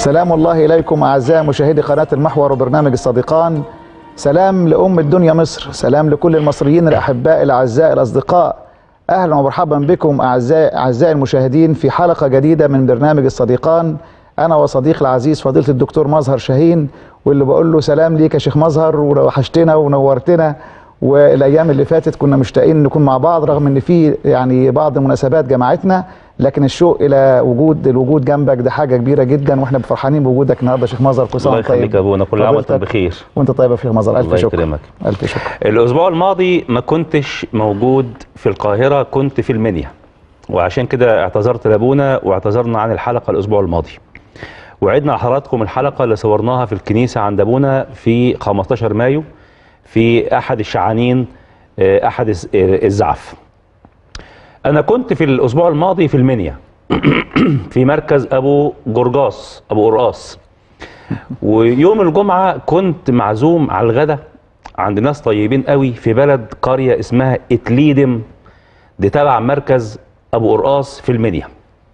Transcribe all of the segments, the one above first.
سلام الله إليكم أعزائي مشاهدي قناة المحور وبرنامج الصديقان سلام لأم الدنيا مصر سلام لكل المصريين الأحباء الأعزاء الأصدقاء أهلا ومرحبا بكم أعزائي أعزائي المشاهدين في حلقة جديدة من برنامج الصديقان أنا وصديقي العزيز فضيلة الدكتور مظهر شاهين واللي بقول له سلام ليك يا شيخ مظهر وحشتنا ونورتنا والايام اللي فاتت كنا مشتاقين نكون مع بعض رغم ان في يعني بعض المناسبات جمعتنا لكن الشوق الى وجود الوجود جنبك ده حاجه كبيره جدا واحنا فرحانين بوجودك النهارده يا شيخ مظهر كل سنه الله وأنت طيب يخليك يا ابونا كل عام وانت فضيلتك. بخير وانت طيب يا شيخ مظهر الف الله شكر يكرمك الف شكر الاسبوع الماضي ما كنتش موجود في القاهره كنت في المنيا وعشان كده اعتذرت لابونا واعتذرنا عن الحلقه الاسبوع الماضي وعدنا على حضراتكم الحلقه اللي صورناها في الكنيسه عند ابونا في 15 مايو في احد الشعانين آه، احد الز- آه، الزعف انا كنت في الاسبوع الماضي في المنيا في مركز ابو جرجاس ابو قرقاس ويوم الجمعة كنت معزوم على الغدا عند ناس طيبين قوي في بلد قرية اسمها اتليدم دي تبع مركز ابو قرقاس في المنيا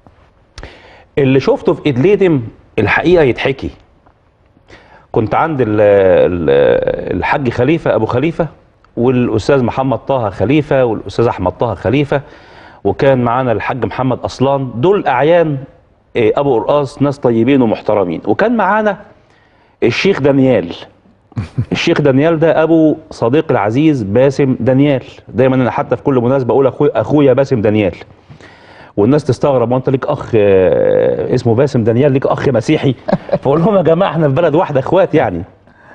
اللي شفته في اتليدم الحقيقة يتحكي كنت عند ال- ال- الحاج خليفة ابو خليفة والاستاذ محمد طه خليفة والاستاذ احمد طه خليفة وكان معانا الحاج محمد اصلان دول اعيان إيه، ابو قرقاس ناس طيبين ومحترمين وكان معانا الشيخ دانيال الشيخ دانيال ده ابو صديق العزيز باسم دانيال دايما انا حتى في كل مناسبه اقول اخويا اخويا باسم دانيال والناس تستغرب وانت ليك اخ آه، اسمه باسم دانيال ليك اخ مسيحي فاقول لهم يا جماعه احنا في بلد واحده اخوات يعني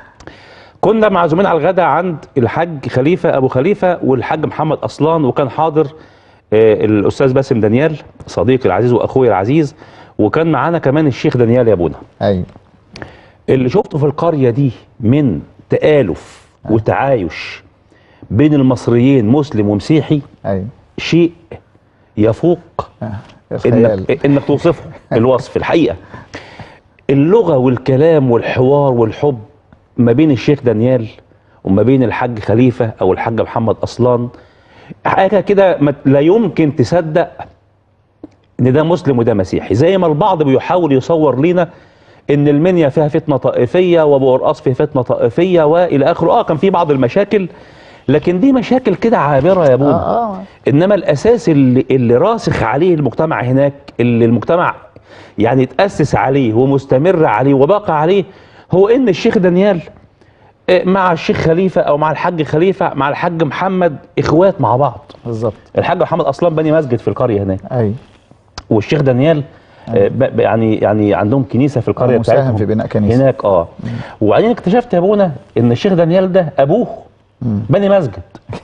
كنا معزومين على الغداء عند الحاج خليفه ابو خليفه والحاج محمد اصلان وكان حاضر آه، الاستاذ باسم دانيال صديقي العزيز واخويا العزيز وكان معانا كمان الشيخ دانيال يا ابونا ايوه اللي شفته في القرية دي من تآلف وتعايش بين المصريين مسلم ومسيحي ايوه شيء يفوق آه. يا خيال انك انك توصفه الوصف الحقيقة اللغة والكلام والحوار والحب ما بين الشيخ دانيال وما بين الحاج خليفة او الحاج محمد اصلان حاجة كده ما- لا يمكن تصدق ان ده مسلم وده مسيحي زي ما البعض بيحاول يصور لينا ان المنيا فيها فتنه طائفيه وابو قرقاص فيه فتنه طائفيه والى اخره اه كان في بعض المشاكل لكن دي مشاكل كده عابره يا ابونا اه اه انما الاساس اللي, اللي راسخ عليه المجتمع هناك اللي المجتمع يعني اتاسس عليه ومستمر عليه وباقى عليه هو ان الشيخ دانيال آه، مع الشيخ خليفه او مع الحاج خليفه مع الحاج محمد اخوات مع بعض بالظبط الحاج محمد اصلا بني مسجد في القريه هناك ايوه والشيخ دانيال آه، ب- ب- يعني يعني عندهم كنيسه في القريه آه، مساهم بتاعتهم في بناء كنيسة. هناك اه وبعدين اكتشفت يا ابونا ان الشيخ دانيال ده ابوه بني مسجد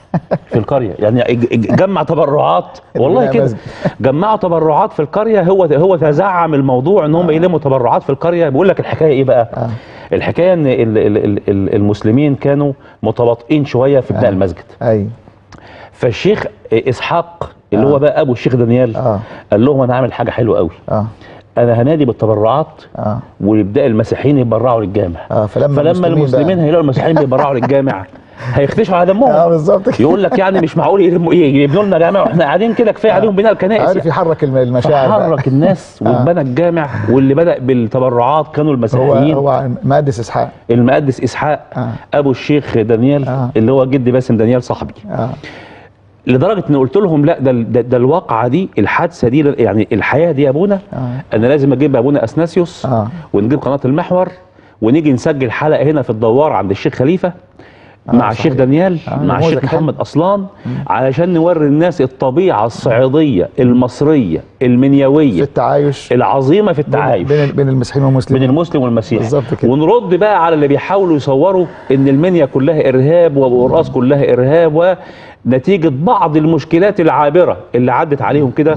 في القريه يعني ج- ج- جمع تبرعات والله بناء كده مسجد. جمعوا تبرعات في القريه هو هو تزعم الموضوع ان هم يلموا تبرعات في القريه بيقول لك الحكايه ايه بقى آه. الحكايه ان ال- ال- ال- ال- المسلمين كانوا متباطئين شويه في بناء آه. المسجد ايوه فالشيخ اسحاق اللي آه. هو بقى ابو الشيخ دانيال اه قال لهم انا هعمل حاجه حلوه قوي اه انا هنادي بالتبرعات اه ويبدا المسيحيين يتبرعوا للجامع اه فلما فلما المسلمين بقى- هيلاقوا المسيحيين بيتبرعوا للجامع هيختشوا على اه دمهم بالظبط كده يقول لك يعني مش معقول يلموا ايه يبنوا لنا جامع واحنا قاعدين كده كفايه عليهم بناء الكنائس عارف يعني. يحرك الم- المشاعر بقى. فحرك الناس آه. واتبنى الجامع واللي بدا بالتبرعات كانوا هو المسيحيين هو مهندس اسحاق المقدس اسحاق آه. ابو الشيخ دانيال آه. اللي هو جد باسم دانيال صاحبي اه لدرجه ان قلت لهم لا ده ده, ده الواقعه دي الحادثه دي يعني الحياه دي يا ابونا آه. انا لازم اجيب ابونا اثناسيوس آه. ونجيب قناه المحور ونيجي نسجل حلقه هنا في الدوار عند الشيخ خليفه آه، مع الشيخ صحيح. دانيال آه، مع نموذج الشيخ حلو. محمد اصلان علشان نوري الناس الطبيعه الصعيديه المصريه في المنيويه التعايش العظيمه في التعايش بين بين المسيحيين والمسلمين بين المسلم والمسيحي بالظبط كده. ونرد بقى على اللي بيحاولوا يصوروا ان المنيا كلها ارهاب وابو قرقاص كلها ارهاب ونتيجه بعض المشكلات العابره اللي عدت عليهم كده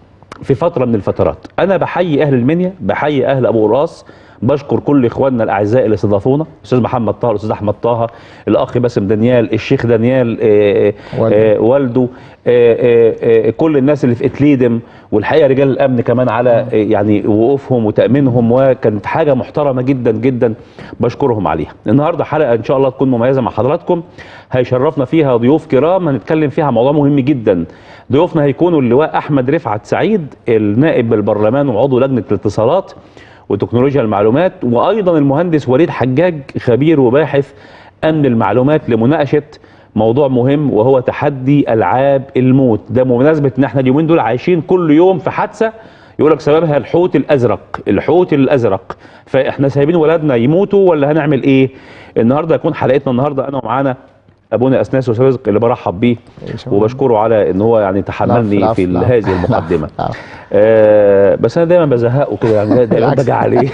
في فتره من الفترات انا بحيي اهل المنيا بحيي اهل ابو قراص بشكر كل اخواننا الاعزاء اللي استضافونا الاستاذ محمد طه الاستاذ احمد طه الاخ باسم دانيال الشيخ دانيال آه، والده. آه، والده آه، آه، آه، كل الناس اللي في اتليدم والحقيقه رجال الامن كمان على آه، يعني وقوفهم وتامينهم وكانت حاجه محترمه جدا جدا بشكرهم عليها النهارده حلقه ان شاء الله تكون مميزه مع حضراتكم هيشرفنا فيها ضيوف كرام هنتكلم فيها موضوع مهم جدا ضيوفنا هيكونوا اللواء احمد رفعت سعيد النائب بالبرلمان وعضو لجنه الاتصالات وتكنولوجيا المعلومات وايضا المهندس وليد حجاج خبير وباحث امن المعلومات لمناقشه موضوع مهم وهو تحدي العاب الموت ده بمناسبه ان احنا اليومين دول عايشين كل يوم في حادثه يقول لك سببها الحوت الازرق الحوت الازرق فاحنا سايبين ولادنا يموتوا ولا هنعمل ايه النهارده هيكون حلقتنا النهارده انا ومعانا ابونا اسناس رزق اللي برحب بيه وبشكره على ان هو يعني تحملني في هذه المقدمه آه بس انا دايما بزهقه كده يعني دايما باجي عليه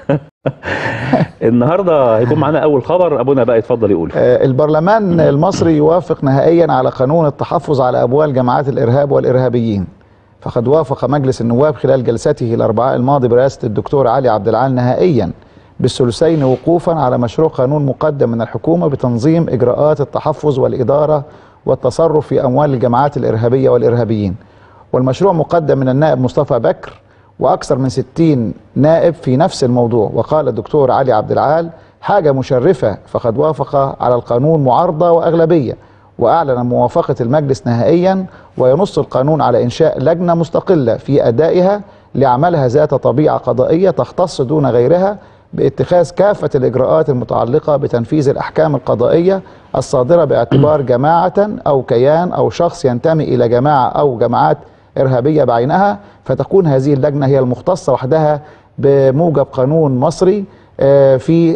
النهارده هيكون معانا اول خبر ابونا بقى يتفضل يقول آه البرلمان المصري يوافق نهائيا على قانون التحفظ على اموال جماعات الارهاب والارهابيين فقد وافق مجلس النواب خلال جلسته الاربعاء الماضي برئاسه الدكتور علي عبد العال نهائيا بالثلثين وقوفا على مشروع قانون مقدم من الحكومه بتنظيم اجراءات التحفظ والاداره والتصرف في اموال الجماعات الارهابيه والارهابيين والمشروع مقدم من النائب مصطفى بكر واكثر من 60 نائب في نفس الموضوع وقال الدكتور علي عبد العال حاجه مشرفه فقد وافق على القانون معارضه واغلبيه واعلن موافقه المجلس نهائيا وينص القانون على انشاء لجنه مستقله في ادائها لعملها ذات طبيعه قضائيه تختص دون غيرها باتخاذ كافه الاجراءات المتعلقه بتنفيذ الاحكام القضائيه الصادره باعتبار جماعه او كيان او شخص ينتمي الى جماعه او جماعات ارهابيه بعينها فتكون هذه اللجنه هي المختصه وحدها بموجب قانون مصري في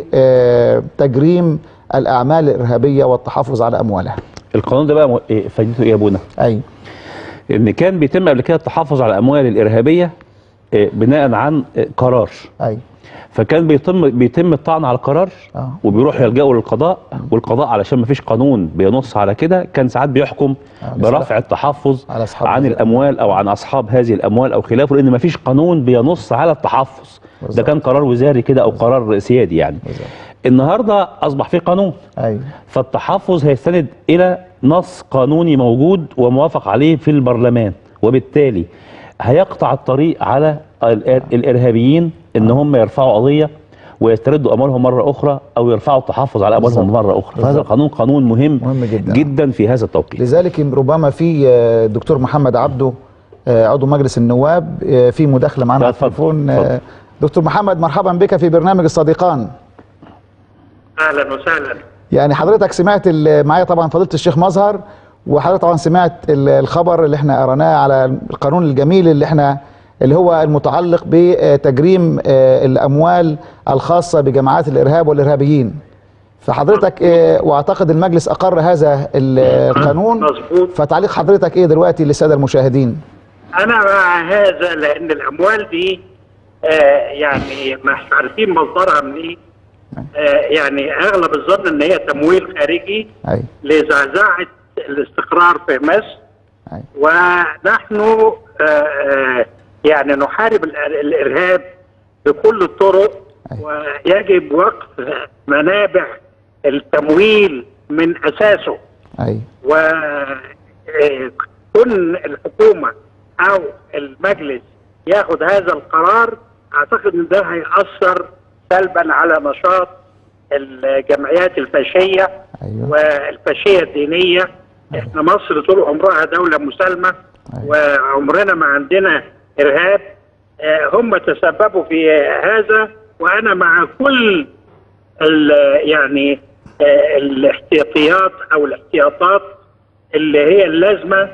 تجريم الاعمال الارهابيه والتحفظ على اموالها. القانون ده بقى فايدته ايه يا ابونا؟ ايوه ان كان بيتم قبل كده التحفظ على الاموال الارهابيه بناء عن قرار ايوه فكان بيتم بيتم الطعن على القرار آه. وبيروح يلجأوا للقضاء والقضاء علشان ما فيش قانون بينص على كده كان ساعات بيحكم آه، برفع التحفظ على أصحاب عن هذه الاموال او عن اصحاب هذه الاموال او خلافه لان ما فيش قانون بينص على التحفظ ده بالظبط. كان قرار وزاري كده او قرار سيادي يعني بالظبط. النهارده اصبح في قانون ايوه فالتحفظ هيستند الى نص قانوني موجود وموافق عليه في البرلمان وبالتالي هيقطع الطريق على الإر- الارهابيين ان هم يرفعوا قضيه ويستردوا اموالهم مره اخرى او يرفعوا التحفظ على اموالهم بالظبط. مره اخرى فهذا بالظبط. القانون قانون مهم, مهم جدا. جدا في هذا التوقيت لذلك ربما في آه، الدكتور محمد عبده آه، عضو مجلس النواب آه، في مداخله معنا لا، على اتفضل، التليفون اتفضل. آه، دكتور محمد مرحبا بك في برنامج الصديقان اهلا وسهلا يعني حضرتك سمعت ال- معايا طبعا فضيله الشيخ مظهر وحضرتك طبعا سمعت ال- الخبر اللي احنا قرناه على القانون الجميل اللي احنا اللي هو المتعلق بتجريم آه، الاموال الخاصه بجماعات الارهاب والارهابيين فحضرتك آه، واعتقد المجلس اقر هذا ال- القانون مظبوط فتعليق حضرتك ايه دلوقتي للساده المشاهدين انا مع هذا لان الاموال دي آه يعني ما احنا عارفين مصدرها منين آه يعني اغلب الظن ان هي تمويل خارجي اي لزعزعه الاستقرار في مصر اي ونحن آه آه يعني نحارب الإر- الارهاب بكل الطرق أي. ويجب وقف منابع التمويل من اساسه اي وكن الحكومة أو المجلس ياخد هذا القرار أعتقد أن ده هيأثر سلبا على نشاط الجمعيات الفاشية ايوه والفاشية الدينية احنا مصر طول عمرها دولة مسالمة أيوة. وعمرنا ما عندنا إرهاب آه، هم تسببوا في هذا وأنا مع كل ال- يعني آه، الاحتياطيات او الاحتياطات اللي هي اللازمه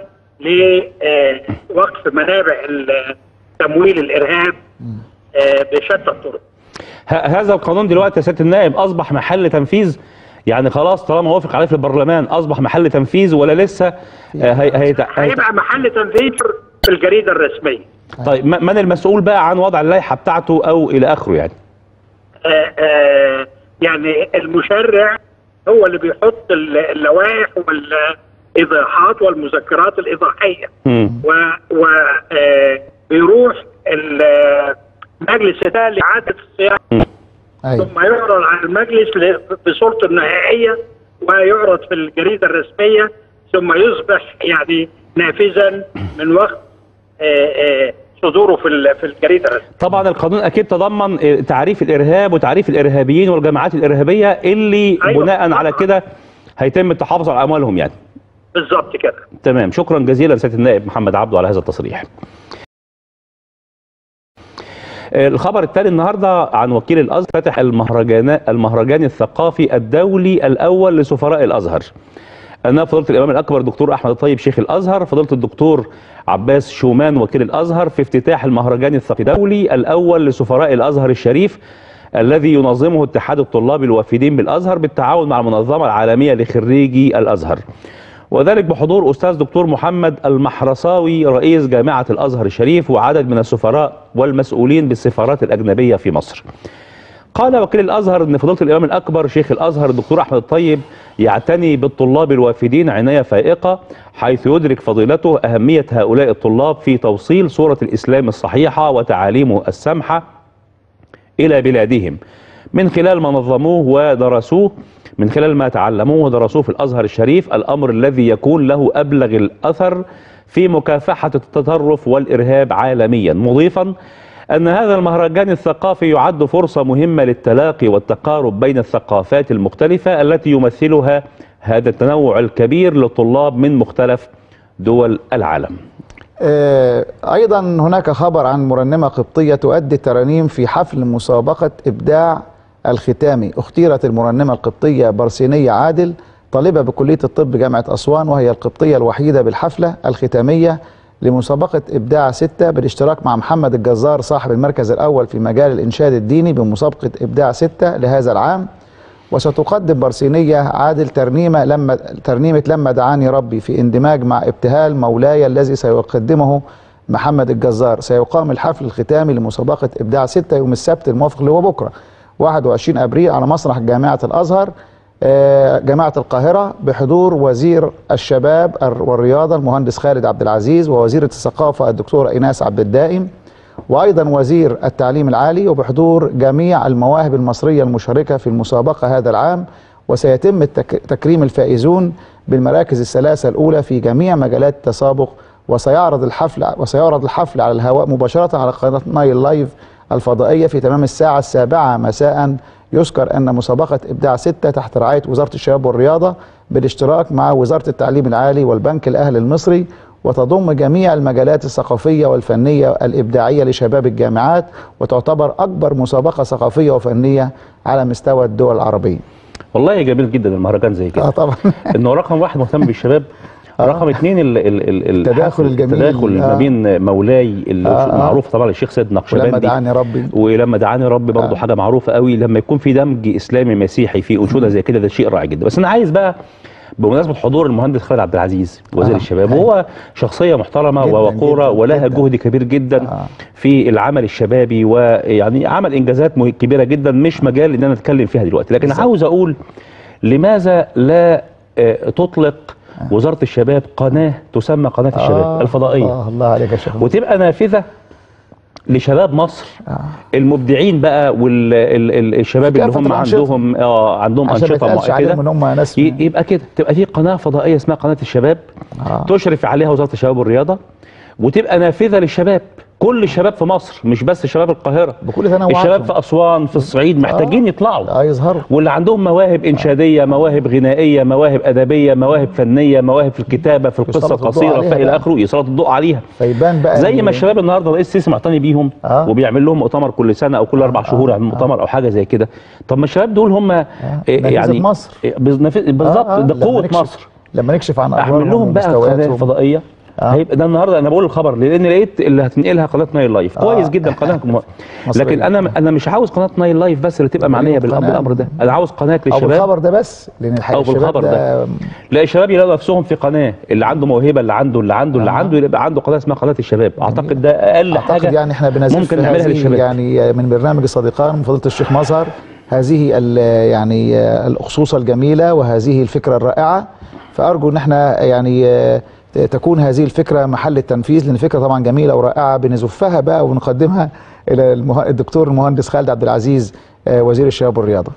لوقف منابع ال- تمويل الارهاب آه، بشتى الطرق. ه- هذا القانون دلوقتي يا سياده النائب اصبح محل تنفيذ يعني خلاص طالما وافق عليه في البرلمان اصبح محل تنفيذ ولا لسه آه، هي هي هي هيبقى محل تنفيذ في الجريده الرسميه. طيب م- من المسؤول بقى عن وضع اللائحه بتاعته او الى اخره يعني آه، آه، يعني المشرع هو اللي بيحط ال- اللوائح والايضاحات والمذكرات الايضاحيه. مم. و, و آه، بيروح المجلس ده لإعادة الصياغة اي ثم يعرض على المجلس ل- بصورته النهائية ويعرض في الجريدة الرسمية ثم يصبح يعني نافذا من وقت آه، آه، صدوره في ال- في الجريدة الرسمية طبعا القانون اكيد تضمن آه، تعريف الارهاب وتعريف الارهابيين والجماعات الارهابيه اللي أيوة. بناء على كده هيتم التحافظ على اموالهم يعني بالظبط كده تمام شكرا جزيلا سياده النائب محمد عبده على هذا التصريح آه، الخبر التالي النهارده عن وكيل الازهر فتح المهرجان المهرجان الثقافي الدولي الاول لسفراء الازهر أنا فضيلة الإمام الأكبر دكتور أحمد الطيب شيخ الأزهر فضيلة الدكتور عباس شومان وكيل الأزهر في افتتاح المهرجان الثقافي الدولي الأول لسفراء الأزهر الشريف الذي ينظمه اتحاد الطلاب الوافدين بالأزهر بالتعاون مع المنظمة العالمية لخريجي الأزهر وذلك بحضور أستاذ دكتور محمد المحرصاوي رئيس جامعة الأزهر الشريف وعدد من السفراء والمسؤولين بالسفارات الأجنبية في مصر قال وكيل الازهر ان فضيله الامام الاكبر شيخ الازهر الدكتور احمد الطيب يعتني بالطلاب الوافدين عنايه فائقه حيث يدرك فضيلته اهميه هؤلاء الطلاب في توصيل صوره الاسلام الصحيحه وتعاليمه السمحه الى بلادهم من خلال ما نظموه ودرسوه من خلال ما تعلموه ودرسوه في الازهر الشريف الامر الذي يكون له ابلغ الاثر في مكافحه التطرف والارهاب عالميا مضيفا أن هذا المهرجان الثقافي يعد فرصة مهمة للتلاقي والتقارب بين الثقافات المختلفة التي يمثلها هذا التنوع الكبير للطلاب من مختلف دول العالم آه، أيضا هناك خبر عن مرنمة قبطية تؤدي الترانيم في حفل مسابقة إبداع الختامي اختيرت المرنمة القبطية برسينية عادل طالبة بكلية الطب جامعة أسوان وهي القبطية الوحيدة بالحفلة الختامية لمسابقة إبداع ستة بالاشتراك مع محمد الجزار صاحب المركز الأول في مجال الإنشاد الديني بمسابقة إبداع ستة لهذا العام وستقدم برسينية عادل ترنيمة لما ترنيمة لما دعاني ربي في اندماج مع ابتهال مولاي الذي سيقدمه محمد الجزار سيقام الحفل الختامي لمسابقة إبداع ستة يوم السبت الموافق اللي هو بكرة 21 أبريل على مسرح جامعة الأزهر آه، جامعة القاهرة بحضور وزير الشباب والرياضة المهندس خالد عبد العزيز ووزيرة الثقافة الدكتورة إيناس عبد الدائم وأيضا وزير التعليم العالي وبحضور جميع المواهب المصرية المشاركة في المسابقة هذا العام وسيتم التك- تكريم الفائزون بالمراكز الثلاثة الأولى في جميع مجالات التسابق وسيعرض الحفل وسيعرض الحفل على الهواء مباشرة على قناة نايل لايف الفضائية في تمام الساعة السابعة مساء يذكر أن مسابقة إبداع ستة تحت رعاية وزارة الشباب والرياضة بالاشتراك مع وزارة التعليم العالي والبنك الأهلي المصري وتضم جميع المجالات الثقافية والفنية الإبداعية لشباب الجامعات وتعتبر أكبر مسابقة ثقافية وفنية على مستوى الدول العربية والله جميل جدا المهرجان زي آه كده طبعا انه رقم واحد مهتم بالشباب رقم اثنين ال ال ال ال- التداخل الجميل. التداخل ما آه. بين مولاي اللي آه، آه. معروف طبعا الشيخ سيد ولما نقشبندي دعاني ربي ولما دعاني ربي برضه آه. حاجه معروفه قوي لما يكون في دمج اسلامي مسيحي في انشوده زي كده ده شيء رائع جدا بس انا عايز بقى بمناسبه حضور المهندس خالد عبد العزيز وزير آه. الشباب أيوة. وهو شخصيه محترمه جداً، ووقوره جداً، ولها جداً. جهد كبير جدا آه. في العمل الشبابي ويعني عمل انجازات مه- كبيره جدا مش مجال ان انا اتكلم فيها دلوقتي لكن بالظبط. عاوز اقول لماذا لا آه، تطلق وزاره الشباب قناه تسمى قناه الشباب آه، الفضائيه آه الله عليك يا شيخ وتبقى نافذه لشباب مصر آه. المبدعين بقى والشباب اللي كافة هم الأنشطة. عندهم اه عندهم عشان ما انشطه يتقالش مع- عليهم ان كده هم ناس ي- يبقى كده تبقى في قناه فضائيه اسمها قناه الشباب آه. تشرف عليها وزاره الشباب والرياضه وتبقى نافذه للشباب كل الشباب في مصر مش بس شباب القاهره بكل تنوعاتهم الشباب في اسوان في الصعيد محتاجين يطلعوا اه يظهروا واللي عندهم مواهب انشاديه مواهب غنائيه مواهب ادبيه مواهب فنيه مواهب في الكتابه في القصه يسلط الضوء القصيره عليها فالى بقى. اخره يسلط الضوء عليها فيبان بقى زي إن- ما الشباب النهارده الرئيس السيسي معتني بيهم آه. وبيعمل لهم مؤتمر كل سنه او كل اربع شهور يعمل مؤتمر او حاجه زي كده طب ما الشباب دول هم آه. نافذة يعني مصر. إيه، بز- بالظبط آه، آه، ده لما قوه نكشف- مصر لما نكشف عن اعمل أدوارهم لهم بقى قناه ومستوياتهم. فضائيه آه. هيبقى ده النهارده انا بقول الخبر لان لقيت اللي هتنقلها قناه نايل لايف كويس جدا قناه م... مصرية. لكن انا انا مش عاوز قناه نايل لايف بس اللي تبقى معنيه قناة. بالامر بالامر ده انا عاوز قناه او للشباب بالخبر ده بس لان الحقيقه أو الشباب بالخبر ده لا الشباب يلاقوا نفسهم في قناه اللي عنده موهبه اللي عنده اللي عنده اللي آه. عنده يبقى عنده قناه اسمها قناه الشباب اعتقد ده اقل اعتقد حاجه يعني احنا بنزف ممكن نعملها هذه للشباب يعني من برنامج الصديقان من فضيله الشيخ مظهر هذه ال- يعني الاخصوصه الجميله وهذه الفكره الرائعه فارجو ان احنا يعني آه، تكون هذه الفكره محل التنفيذ لان فكره طبعا جميله ورائعه بنزفها بقى ونقدمها الى المه... الدكتور المهندس خالد عبد العزيز آه، وزير الشباب والرياضه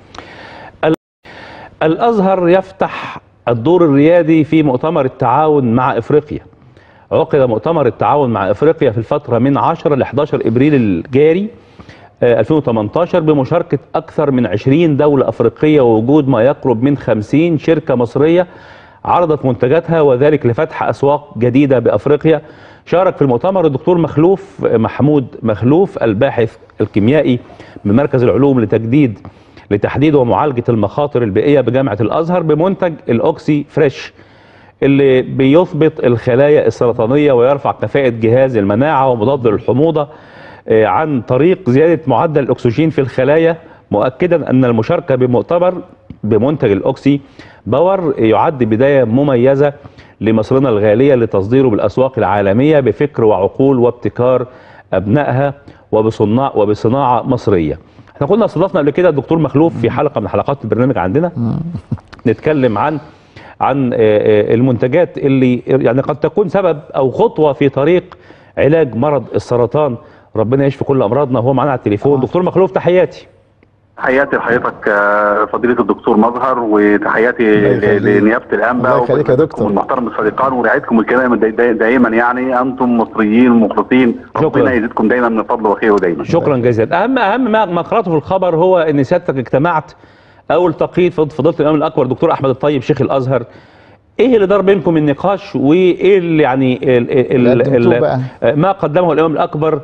الازهر يفتح الدور الريادي في مؤتمر التعاون مع افريقيا عقد مؤتمر التعاون مع افريقيا في الفتره من 10 ل 11 ابريل الجاري آه، 2018 بمشاركه اكثر من 20 دوله افريقيه ووجود ما يقرب من 50 شركه مصريه عرضت منتجاتها وذلك لفتح اسواق جديده بافريقيا شارك في المؤتمر الدكتور مخلوف محمود مخلوف الباحث الكيميائي بمركز العلوم لتجديد لتحديد ومعالجه المخاطر البيئيه بجامعه الازهر بمنتج الاوكسي فريش اللي بيثبط الخلايا السرطانيه ويرفع كفاءه جهاز المناعه ومضاد للحموضه آه، عن طريق زياده معدل الاكسجين في الخلايا مؤكدا ان المشاركه بمؤتمر بمنتج الاوكسي باور يعد بدايه مميزه لمصرنا الغاليه لتصديره بالاسواق العالميه بفكر وعقول وابتكار ابنائها وبصناع وبصناعه مصريه. احنا كنا استضفنا قبل كده الدكتور مخلوف في حلقه من حلقات البرنامج عندنا نتكلم عن عن آه، آه، المنتجات اللي يعني قد تكون سبب او خطوه في طريق علاج مرض السرطان ربنا يشفي كل امراضنا وهو معانا على التليفون دكتور مخلوف تحياتي تحياتي لحضرتك آه، فضيلة الدكتور مظهر وتحياتي الله يخليك. ل- لنيابة الأنباء الله يخليك يا دكتور. المحترم الصديقان ورعايتكم الكرام دا- دا- دائما يعني أنتم مصريين مخلصين شكرا. ربنا يزيدكم دايما من فضله وخيره دايما شكرا جزيلا اهم اهم ما ما قراته في الخبر هو ان سيادتك اجتمعت او التقيت في فضيله الامام الاكبر دكتور احمد الطيب شيخ الازهر ايه اللي دار بينكم النقاش وايه اللي يعني ال ال اللي قدمتوه ال بقى. ما قدمه الامام الاكبر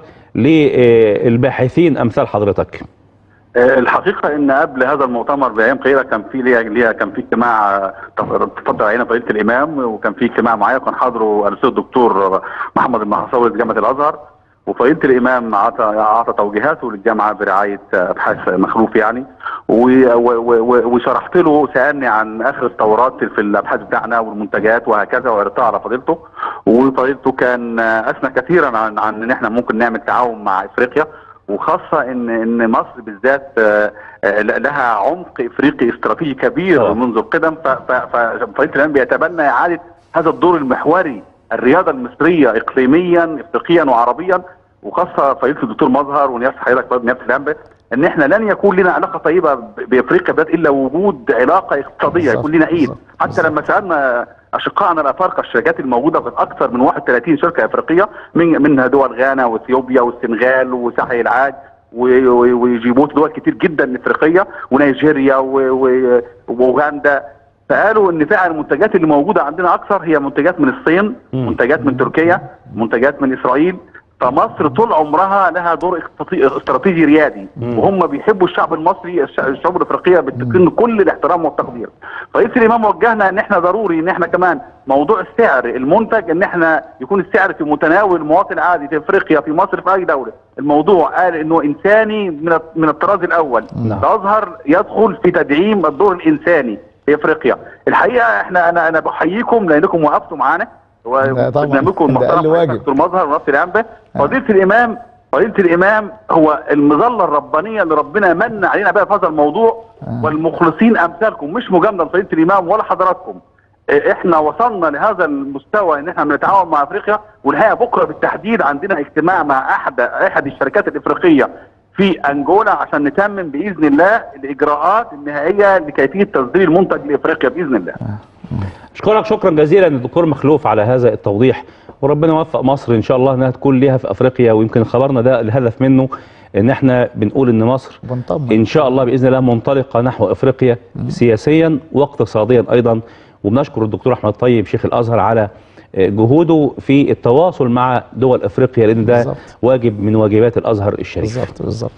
للباحثين امثال حضرتك آه، الحقيقة إن قبل هذا المؤتمر بأيام قليلة كان في ليها ليها كان في اجتماع آه، تفضل علينا فضيلة الإمام وكان في اجتماع معايا كان حاضره الأستاذ الدكتور محمد المحصاوي جامعة الأزهر وفضيلة الإمام أعطى أعطى توجيهاته للجامعة برعاية آه، أبحاث مخلوف يعني و- و- و- وشرحت له سألني عن آخر التطورات في الأبحاث بتاعنا والمنتجات وهكذا وعرضتها على فضيلته وفضيلته كان آه، أثنى كثيرا عن عن إن إحنا ممكن نعمل تعاون مع إفريقيا وخاصة ان ان مصر بالذات آه، آه، لها عمق افريقي استراتيجي كبير طبعا. منذ القدم ف- ف- ففريق الان بيتبنى اعادة هذا الدور المحوري الرياضة المصرية اقليميا افريقيا وعربيا وخاصة فضيلة الدكتور مظهر ونيابة حضرتك برضه نيابة الانباء ان احنا لن يكون لنا علاقة طيبة ب- بافريقيا بالذات الا وجود علاقة اقتصادية بالظبط، يكون لنا ايد بالظبط، حتى بالظبط. لما سالنا اشقائنا الافارقه الشركات الموجوده في اكثر من 31 شركه افريقيه من منها دول غانا واثيوبيا والسنغال وساحل العاج و- و- وجيبوتي دول كتير جدا افريقيه ونيجيريا و- و- واوغندا فقالوا ان فعلا المنتجات اللي موجوده عندنا اكثر هي منتجات من الصين مم. منتجات من تركيا منتجات من اسرائيل فمصر طول عمرها لها دور اقتصادي- استراتيجي ريادي مم. وهم بيحبوا الشعب المصري الش- الشعوب الافريقيه بتكن كل الاحترام والتقدير رئيس الامام وجهنا ان احنا ضروري ان احنا كمان موضوع السعر المنتج ان احنا يكون السعر في متناول المواطن العادي في افريقيا في مصر في اي دوله الموضوع قال انه انساني من الط- من الطراز الاول نعم. الازهر يدخل في تدعيم الدور الانساني في افريقيا الحقيقه احنا انا انا بحييكم لانكم وقفتوا معانا ده طبعاً. وبرنامجكم ده أقل المحترم واجب. دكتور مظهر ونفس الانباء فضيله الامام فضيله الامام هو المظله الربانيه اللي ربنا من علينا بها في هذا الموضوع آه. والمخلصين امثالكم مش مجامله لفضيله الامام ولا حضراتكم إيه، احنا وصلنا لهذا المستوى ان احنا بنتعاون مع افريقيا والحقيقه بكره بالتحديد عندنا اجتماع مع احد احد الشركات الافريقيه في انجولا عشان نتمم باذن الله الاجراءات النهائيه لكيفيه تصدير المنتج لافريقيا باذن الله اشكرك شكرا جزيلا الدكتور مخلوف على هذا التوضيح وربنا يوفق مصر ان شاء الله انها تكون ليها في افريقيا ويمكن خبرنا ده الهدف منه ان احنا بنقول ان مصر بنطمن ان شاء الله باذن الله منطلقه نحو افريقيا سياسيا واقتصاديا ايضا وبنشكر الدكتور احمد طيب شيخ الازهر على آه، جهوده في التواصل مع دول افريقيا لان ده بالظبط. واجب من واجبات الازهر الشريف بالظبط بالظبط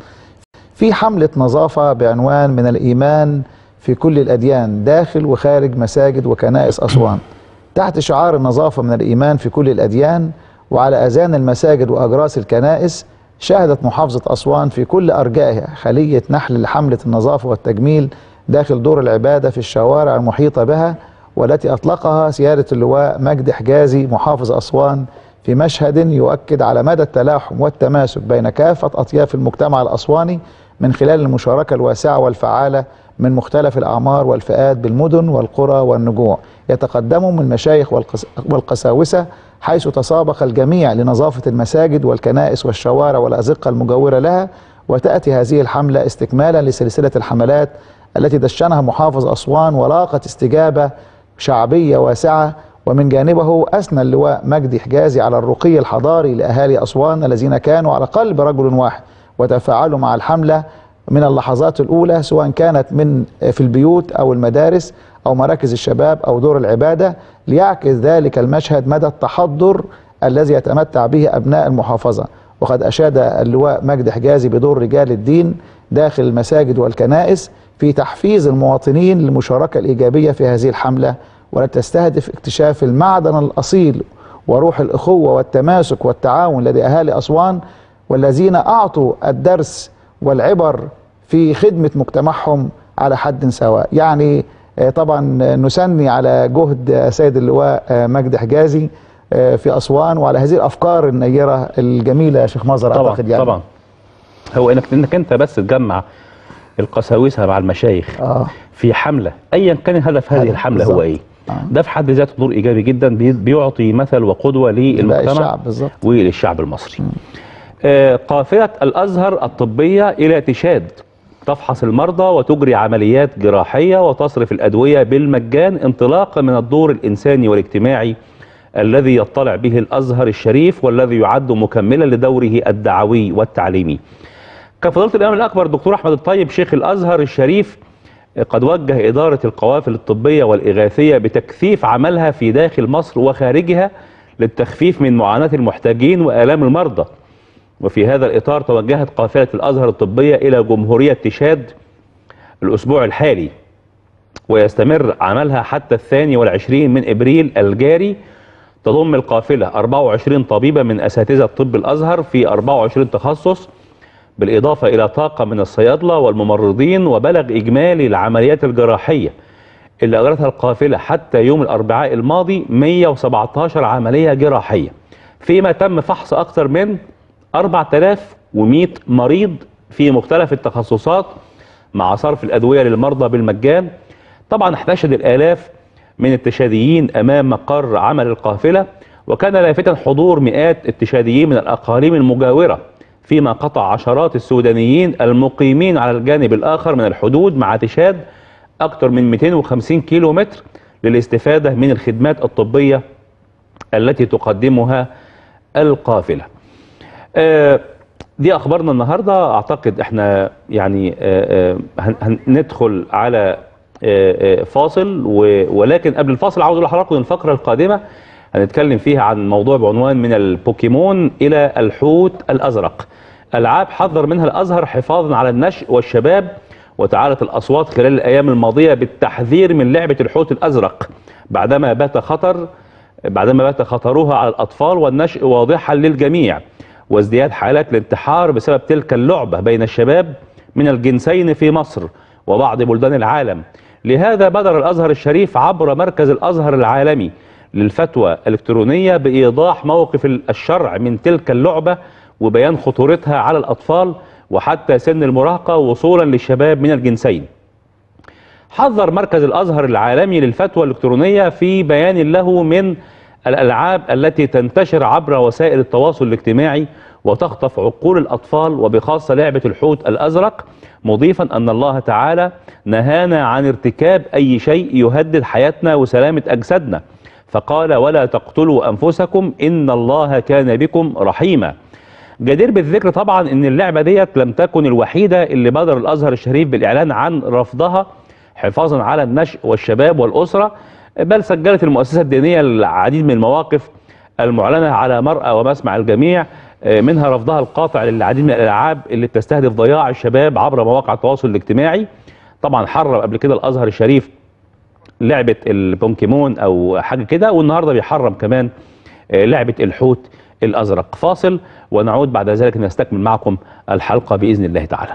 في حملة نظافة بعنوان من الإيمان في كل الأديان داخل وخارج مساجد وكنائس أسوان تحت شعار النظافة من الإيمان في كل الأديان وعلى أذان المساجد وأجراس الكنائس شهدت محافظة أسوان في كل أرجائها خلية نحل لحملة النظافة والتجميل داخل دور العبادة في الشوارع المحيطة بها والتي أطلقها سيادة اللواء مجدي حجازي محافظ أسوان في مشهد يؤكد على مدى التلاحم والتماسك بين كافة أطياف المجتمع الأسواني من خلال المشاركة الواسعة والفعالة من مختلف الأعمار والفئات بالمدن والقرى والنجوع يتقدمهم المشايخ والقس والقساوسة حيث تسابق الجميع لنظافة المساجد والكنائس والشوارع والأزقة المجاورة لها وتأتي هذه الحملة استكمالا لسلسلة الحملات التي دشنها محافظ أسوان ولاقت استجابة شعبية واسعة ومن جانبه أثنى اللواء مجدي حجازي على الرقي الحضاري لأهالي أسوان الذين كانوا على قلب رجل واحد وتفاعلوا مع الحملة من اللحظات الأولى سواء كانت من في البيوت أو المدارس أو مراكز الشباب أو دور العبادة ليعكس ذلك المشهد مدى التحضر الذي يتمتع به أبناء المحافظة وقد أشاد اللواء مجدي حجازي بدور رجال الدين داخل المساجد والكنائس في تحفيز المواطنين للمشاركة الإيجابية في هذه الحملة والتي تستهدف اكتشاف المعدن الأصيل وروح الأخوة والتماسك والتعاون لدى أهالي أسوان والذين أعطوا الدرس والعبر في خدمة مجتمعهم على حد سواء يعني آه، طبعا نثني على جهد سيد اللواء آه، مجدي حجازي آه، في أسوان وعلى هذه الأفكار النيرة الجميلة يا شيخ مظهر طبعا أعتقد يعني طبعا هو انك انك انت بس تجمع القساوسه مع المشايخ آه. في حمله ايا كان هدف هذه هدف الحمله بالظبط. هو ايه آه. ده في حد ذاته دور ايجابي جدا بي- بيعطي مثل وقدوه باقي للمجتمع الشعب بالظبط وللشعب المصري آه، قافله الازهر الطبيه الى تشاد تفحص المرضى وتجري عمليات جراحيه وتصرف الادويه بالمجان انطلاقا من الدور الانساني والاجتماعي الذي يطلع به الازهر الشريف والذي يعد مكملا لدوره الدعوي والتعليمي. كان فضيله الامام الاكبر الدكتور احمد الطيب شيخ الازهر الشريف قد وجه اداره القوافل الطبيه والاغاثيه بتكثيف عملها في داخل مصر وخارجها للتخفيف من معاناه المحتاجين والام المرضى. وفي هذا الاطار توجهت قافله الازهر الطبيه الى جمهوريه تشاد الاسبوع الحالي ويستمر عملها حتى الثاني والعشرين من ابريل الجاري تضم القافله 24 طبيبه من اساتذه طب الازهر في 24 تخصص بالاضافه الى طاقم من الصيادله والممرضين وبلغ اجمالي العمليات الجراحيه اللي اجرتها القافله حتى يوم الاربعاء الماضي 117 عمليه جراحيه فيما تم فحص اكثر من 4100 مريض في مختلف التخصصات مع صرف الادويه للمرضى بالمجان طبعا احتشد الالاف من التشاديين امام مقر عمل القافله وكان لافتا حضور مئات التشاديين من الاقاليم المجاوره فيما قطع عشرات السودانيين المقيمين على الجانب الاخر من الحدود مع تشاد اكثر من 250 كيلو متر للاستفاده من الخدمات الطبيه التي تقدمها القافله. آه، دي اخبارنا النهارده اعتقد احنا يعني آه، آه، هن- هندخل على آه، آه، فاصل و- ولكن قبل الفاصل عاوز اقول لحضراتكم إن الفقره القادمه هنتكلم فيها عن موضوع بعنوان من البوكيمون الى الحوت الازرق. العاب حذر منها الازهر حفاظا على النشء والشباب وتعالت الاصوات خلال الايام الماضيه بالتحذير من لعبه الحوت الازرق بعدما بات خطر بعدما بات خطرها على الاطفال والنشء واضحا للجميع وازدياد حالات الانتحار بسبب تلك اللعبه بين الشباب من الجنسين في مصر وبعض بلدان العالم لهذا بدر الازهر الشريف عبر مركز الازهر العالمي للفتوى الالكترونيه بايضاح موقف الشرع من تلك اللعبه وبيان خطورتها على الاطفال وحتى سن المراهقه وصولا للشباب من الجنسين حذر مركز الازهر العالمي للفتوى الالكترونيه في بيان له من الالعاب التي تنتشر عبر وسائل التواصل الاجتماعي وتخطف عقول الاطفال وبخاصه لعبه الحوت الازرق مضيفا ان الله تعالى نهانا عن ارتكاب اي شيء يهدد حياتنا وسلامه اجسادنا فقال ولا تقتلوا انفسكم ان الله كان بكم رحيما جدير بالذكر طبعا ان اللعبه ديت لم تكن الوحيده اللي بدر الازهر الشريف بالاعلان عن رفضها حفاظا على النشء والشباب والاسره بل سجلت المؤسسه الدينيه العديد من المواقف المعلنه على مرأى ومسمع الجميع آه، منها رفضها القاطع للعديد من الالعاب اللي بتستهدف ضياع الشباب عبر مواقع التواصل الاجتماعي طبعا حرم قبل كده الازهر الشريف لعبه البونكيمون او حاجه كده والنهارده بيحرم كمان آه، لعبه الحوت الازرق فاصل ونعود بعد ذلك نستكمل معكم الحلقه باذن الله تعالى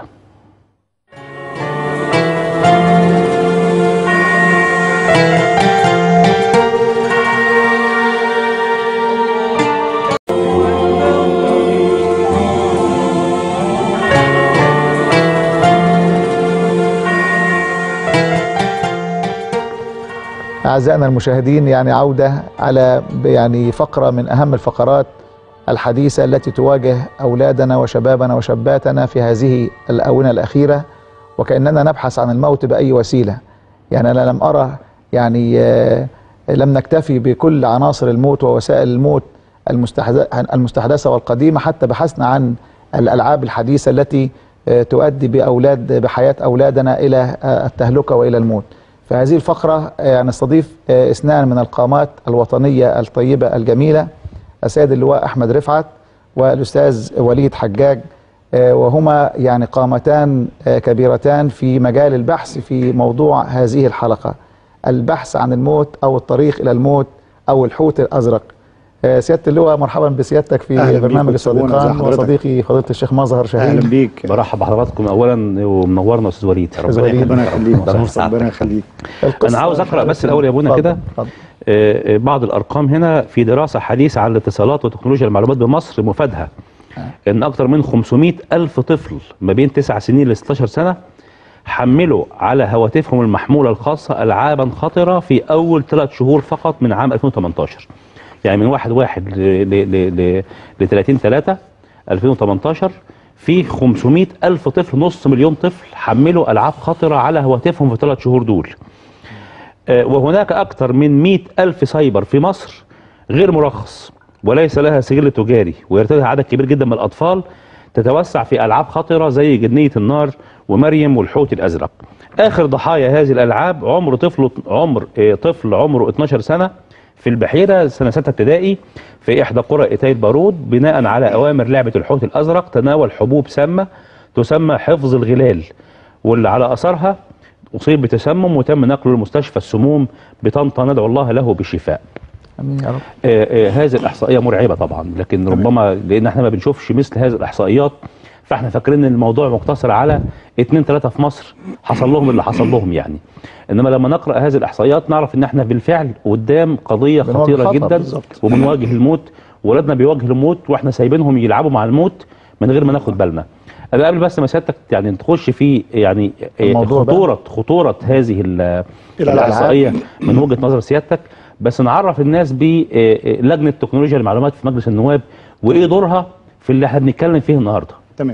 أعزائنا المشاهدين يعني عودة على يعني فقرة من أهم الفقرات الحديثة التي تواجه أولادنا وشبابنا وشاباتنا في هذه الآونة الأخيرة وكأننا نبحث عن الموت بأي وسيلة يعني أنا لم أرى يعني آه، لم نكتفي بكل عناصر الموت ووسائل الموت المستحدث- المستحدثة والقديمة حتى بحثنا عن الألعاب الحديثة التي آه، تؤدي بأولاد بحياة أولادنا إلى آه، التهلكة وإلى الموت في هذه الفقرة آه، نستضيف آه، اثنان من القامات الوطنية الطيبة الجميلة السيد اللواء أحمد رفعت والاستاذ وليد حجاج آه، وهما يعني قامتان آه، كبيرتان في مجال البحث في موضوع هذه الحلقه البحث عن الموت او الطريق الى الموت او الحوت الازرق آه، سياده اللواء مرحبا بسيادتك في أهلا بيك برنامج أستاذ منى، الصديقان إزي حضرتك؟ وصديقي فضيله الشيخ مظهر شاهين اهلا بيك برحب بحضراتكم اولا ومنورنا استاذ وليد أستاذ وليد، ربنا يخليك ده نور سعادتك. ربنا يخليك القصة- انا عاوز اقرا بس الاول يا ابونا اتفضل، كده اتفضل. آه، آه، بعض الارقام هنا في دراسه حديثه عن الاتصالات وتكنولوجيا المعلومات بمصر مفادها ان اكثر من 500 الف طفل ما بين 9 سنين ل 16 سنه حملوا على هواتفهم المحموله الخاصه العابا خطره في اول ثلاث شهور فقط من عام 2018 يعني من 1 1 ل ل ل ل 30 3 2018 في 500 الف طفل نص مليون طفل حملوا العاب خطره على هواتفهم في ثلاث شهور دول آه، وهناك أكثر من 100 ألف سايبر في مصر غير مرخص وليس لها سجل تجاري ويرتدها عدد كبير جدا من الأطفال تتوسع في ألعاب خطرة زي جنية النار ومريم والحوت الأزرق آخر ضحايا هذه الألعاب عمر طفل عمر آه، طفل عمره 12 سنة في البحيرة سنة ستة ابتدائي في إحدى قرى إتاي البارود بناء على أوامر لعبة الحوت الأزرق تناول حبوب سامة تسمى حفظ الغلال واللي على أثرها أصيب بتسمم وتم نقله لمستشفى السموم بطنطا ندعو الله له بالشفاء امين يا رب آه، آه، هذه الإحصائية مرعبة طبعا لكن ربما لأن احنا ما بنشوفش مثل هذه الإحصائيات فاحنا فاكرين ان الموضوع مقتصر على اتنين تلاتة في مصر حصل لهم اللي حصل لهم يعني انما لما نقرا هذه الاحصائيات نعرف ان احنا بالفعل قدام قضيه بنواجه خطيره خطر جدا بالظبط. وبنواجه الموت ولادنا بيواجهوا الموت واحنا سايبينهم يلعبوا مع الموت من غير ما ناخد بالنا انا قبل بس ما سيادتك يعني تخش في يعني آه، الموضوع بقى. خطوره خطوره هذه ال- الألعاب. الاحصائيه من وجهه نظر سيادتك بس نعرف الناس بلجنه تكنولوجيا المعلومات في مجلس النواب وايه دورها في اللي احنا بنتكلم فيه النهارده تمام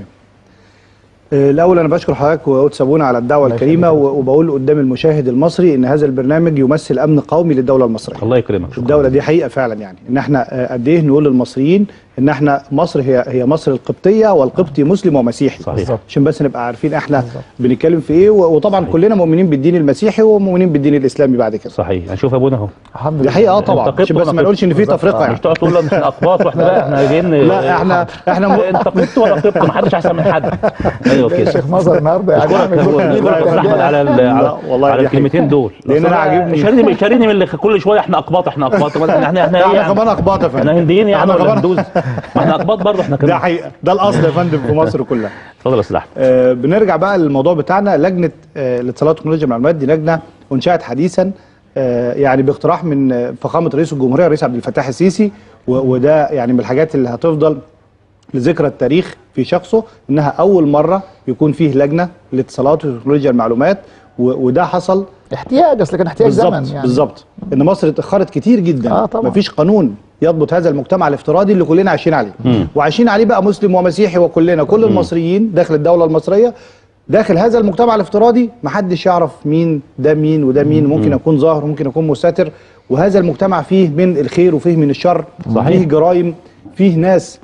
آه، الاول انا بشكر حضرتك وتسابونا على الدعوه الله الكريمه يخليك. و- وبقول قدام المشاهد المصري ان هذا البرنامج يمثل امن قومي للدوله المصريه الله يكرمك شكرا الدوله دي حقيقه فعلا يعني ان احنا آه، قد ايه نقول للمصريين ان احنا مصر هي هي مصر القبطيه والقبطي مسلم ومسيحي صحيح. بالظبط. عشان بس نبقى عارفين احنا بنتكلم في ايه و- وطبعا صحيح. كلنا مؤمنين بالدين المسيحي ومؤمنين بالدين الاسلامي بعد كده صحيح هنشوف ابونا اهو الحمد دي لله حقيقه اه طبعا انت عشان قبط بس وأنا ما نقولش ان في قبط. تفرقه مش يعني تقعد تقول لا مش اقباط واحنا لا احنا جايين لا احنا احنا م... انت قبط ولا قبط ما حدش احسن من حد ايوه كده الشيخ مظهر النهارده يعني اشكرك عامل جهد كبير اشكرك يا استاذ احمد على ال- على, لا، والله على دي الكلمتين دول لأن أنا عاجبني. شاريني شاريني من اللي كل شويه احنا اقباط احنا اقباط احنا احنا احنا لا، ايه احنا يعني؟ كمان اقباط يا فندم احنا هنديين يعني احنا ولا كمان- هندوز ما احنا اقباط برضه احنا ده كمان حقيقه ده الاصل يا فندم في مصر كلها اتفضل يا استاذ احمد آه، بنرجع بقى للموضوع بتاعنا لجنه آه، الاتصالات وتكنولوجيا المعلومات دي لجنه انشات حديثا آه، يعني باقتراح من آه، فخامه رئيس الجمهوريه الرئيس عبد الفتاح السيسي و- وده يعني من الحاجات اللي هتفضل لذكرى التاريخ في شخصه انها اول مره يكون فيه لجنه لاتصالات وتكنولوجيا المعلومات و- وده حصل احتياج اصل كان احتياج زمن بالظبط يعني بالظبط ان مصر اتاخرت كتير جدا آه، طبعاً. مفيش قانون يضبط هذا المجتمع الافتراضي اللي كلنا عايشين عليه وعايشين عليه بقى مسلم ومسيحي وكلنا كل المصريين داخل الدوله المصريه داخل هذا المجتمع الافتراضي محدش يعرف مين ده مين وده مين ممكن يكون ظاهر ممكن يكون مستتر وهذا المجتمع فيه من الخير وفيه من الشر صحيح. فيه جرائم فيه ناس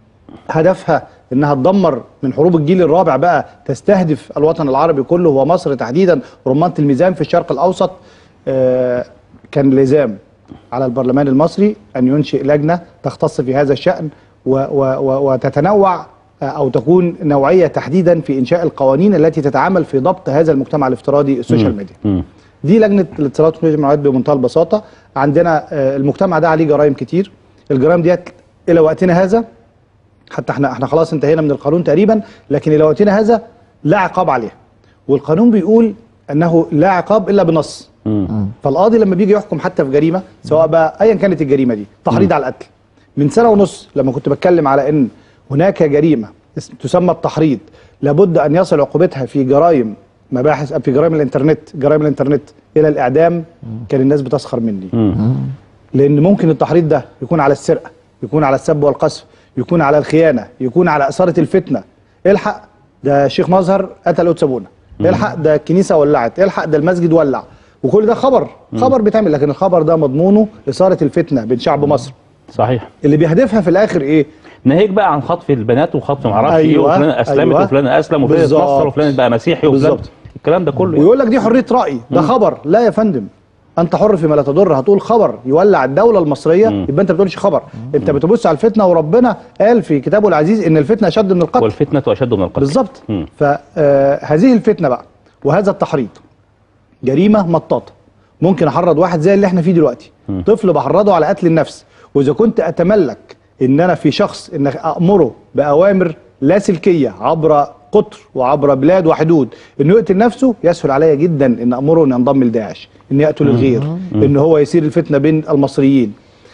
هدفها انها تدمر من حروب الجيل الرابع بقى تستهدف الوطن العربي كله ومصر تحديدا رمانة الميزان في الشرق الاوسط آه، كان لزام على البرلمان المصري ان ينشئ لجنه تختص في هذا الشان و و و وتتنوع آه، او تكون نوعيه تحديدا في انشاء القوانين التي تتعامل في ضبط هذا المجتمع الافتراضي السوشيال ميديا. مم. دي لجنه الاتصالات والتكنولوجيا المعلومات بمنتهى البساطه عندنا آه، المجتمع ده عليه جرائم كتير الجرائم ديت الى وقتنا هذا حتى احنا احنا خلاص انتهينا من القانون تقريبا لكن الى وقتنا هذا لا عقاب عليها والقانون بيقول انه لا عقاب الا بنص مم. فالقاضي لما بيجي يحكم حتى في جريمه سواء بقى ايا كانت الجريمه دي تحريض على القتل من سنه ونص لما كنت بتكلم على ان هناك جريمه اس- تسمى التحريض لابد ان يصل عقوبتها في جرائم مباحث في جرائم الانترنت جرائم الانترنت الى الاعدام كان الناس بتسخر مني مم. لان ممكن التحريض ده يكون على السرقه يكون على السب والقذف يكون على الخيانه يكون على اثاره الفتنه الحق ده شيخ مظهر قتل قدس ابونا الحق ده الكنيسه ولعت الحق ده المسجد ولع وكل ده خبر خبر بيتعمل لكن الخبر ده مضمونه اثاره الفتنه بين شعب مصر صحيح اللي بيهدفها في الاخر ايه ناهيك بقى عن خطف البنات وخطف معرفش ايه أيوة، وفلان اسلمت أيوة. وفلان اسلم وفلان بالظبط. اتنصر وفلان بقى مسيحي وفلان بالظبط. الكلام ده كله ويقول لك دي حريه راي ده خبر لا يا فندم انت حر فيما لا تضر هتقول خبر يولع الدوله المصريه يبقى انت ما بتقولش خبر انت بتبص على الفتنه وربنا قال في كتابه العزيز ان الفتنه اشد من القتل والفتنه اشد من القتل بالظبط مم. فهذه الفتنه بقى وهذا التحريض جريمه مطاطه ممكن احرض واحد زي اللي احنا فيه دلوقتي طفل بحرضه على قتل النفس واذا كنت اتملك ان انا في شخص ان امره باوامر لاسلكيه عبر قطر وعبر بلاد وحدود انه يقتل نفسه يسهل عليا جدا ان امره ان ينضم لداعش ان يقتل الغير ان هو يثير الفتنه بين المصريين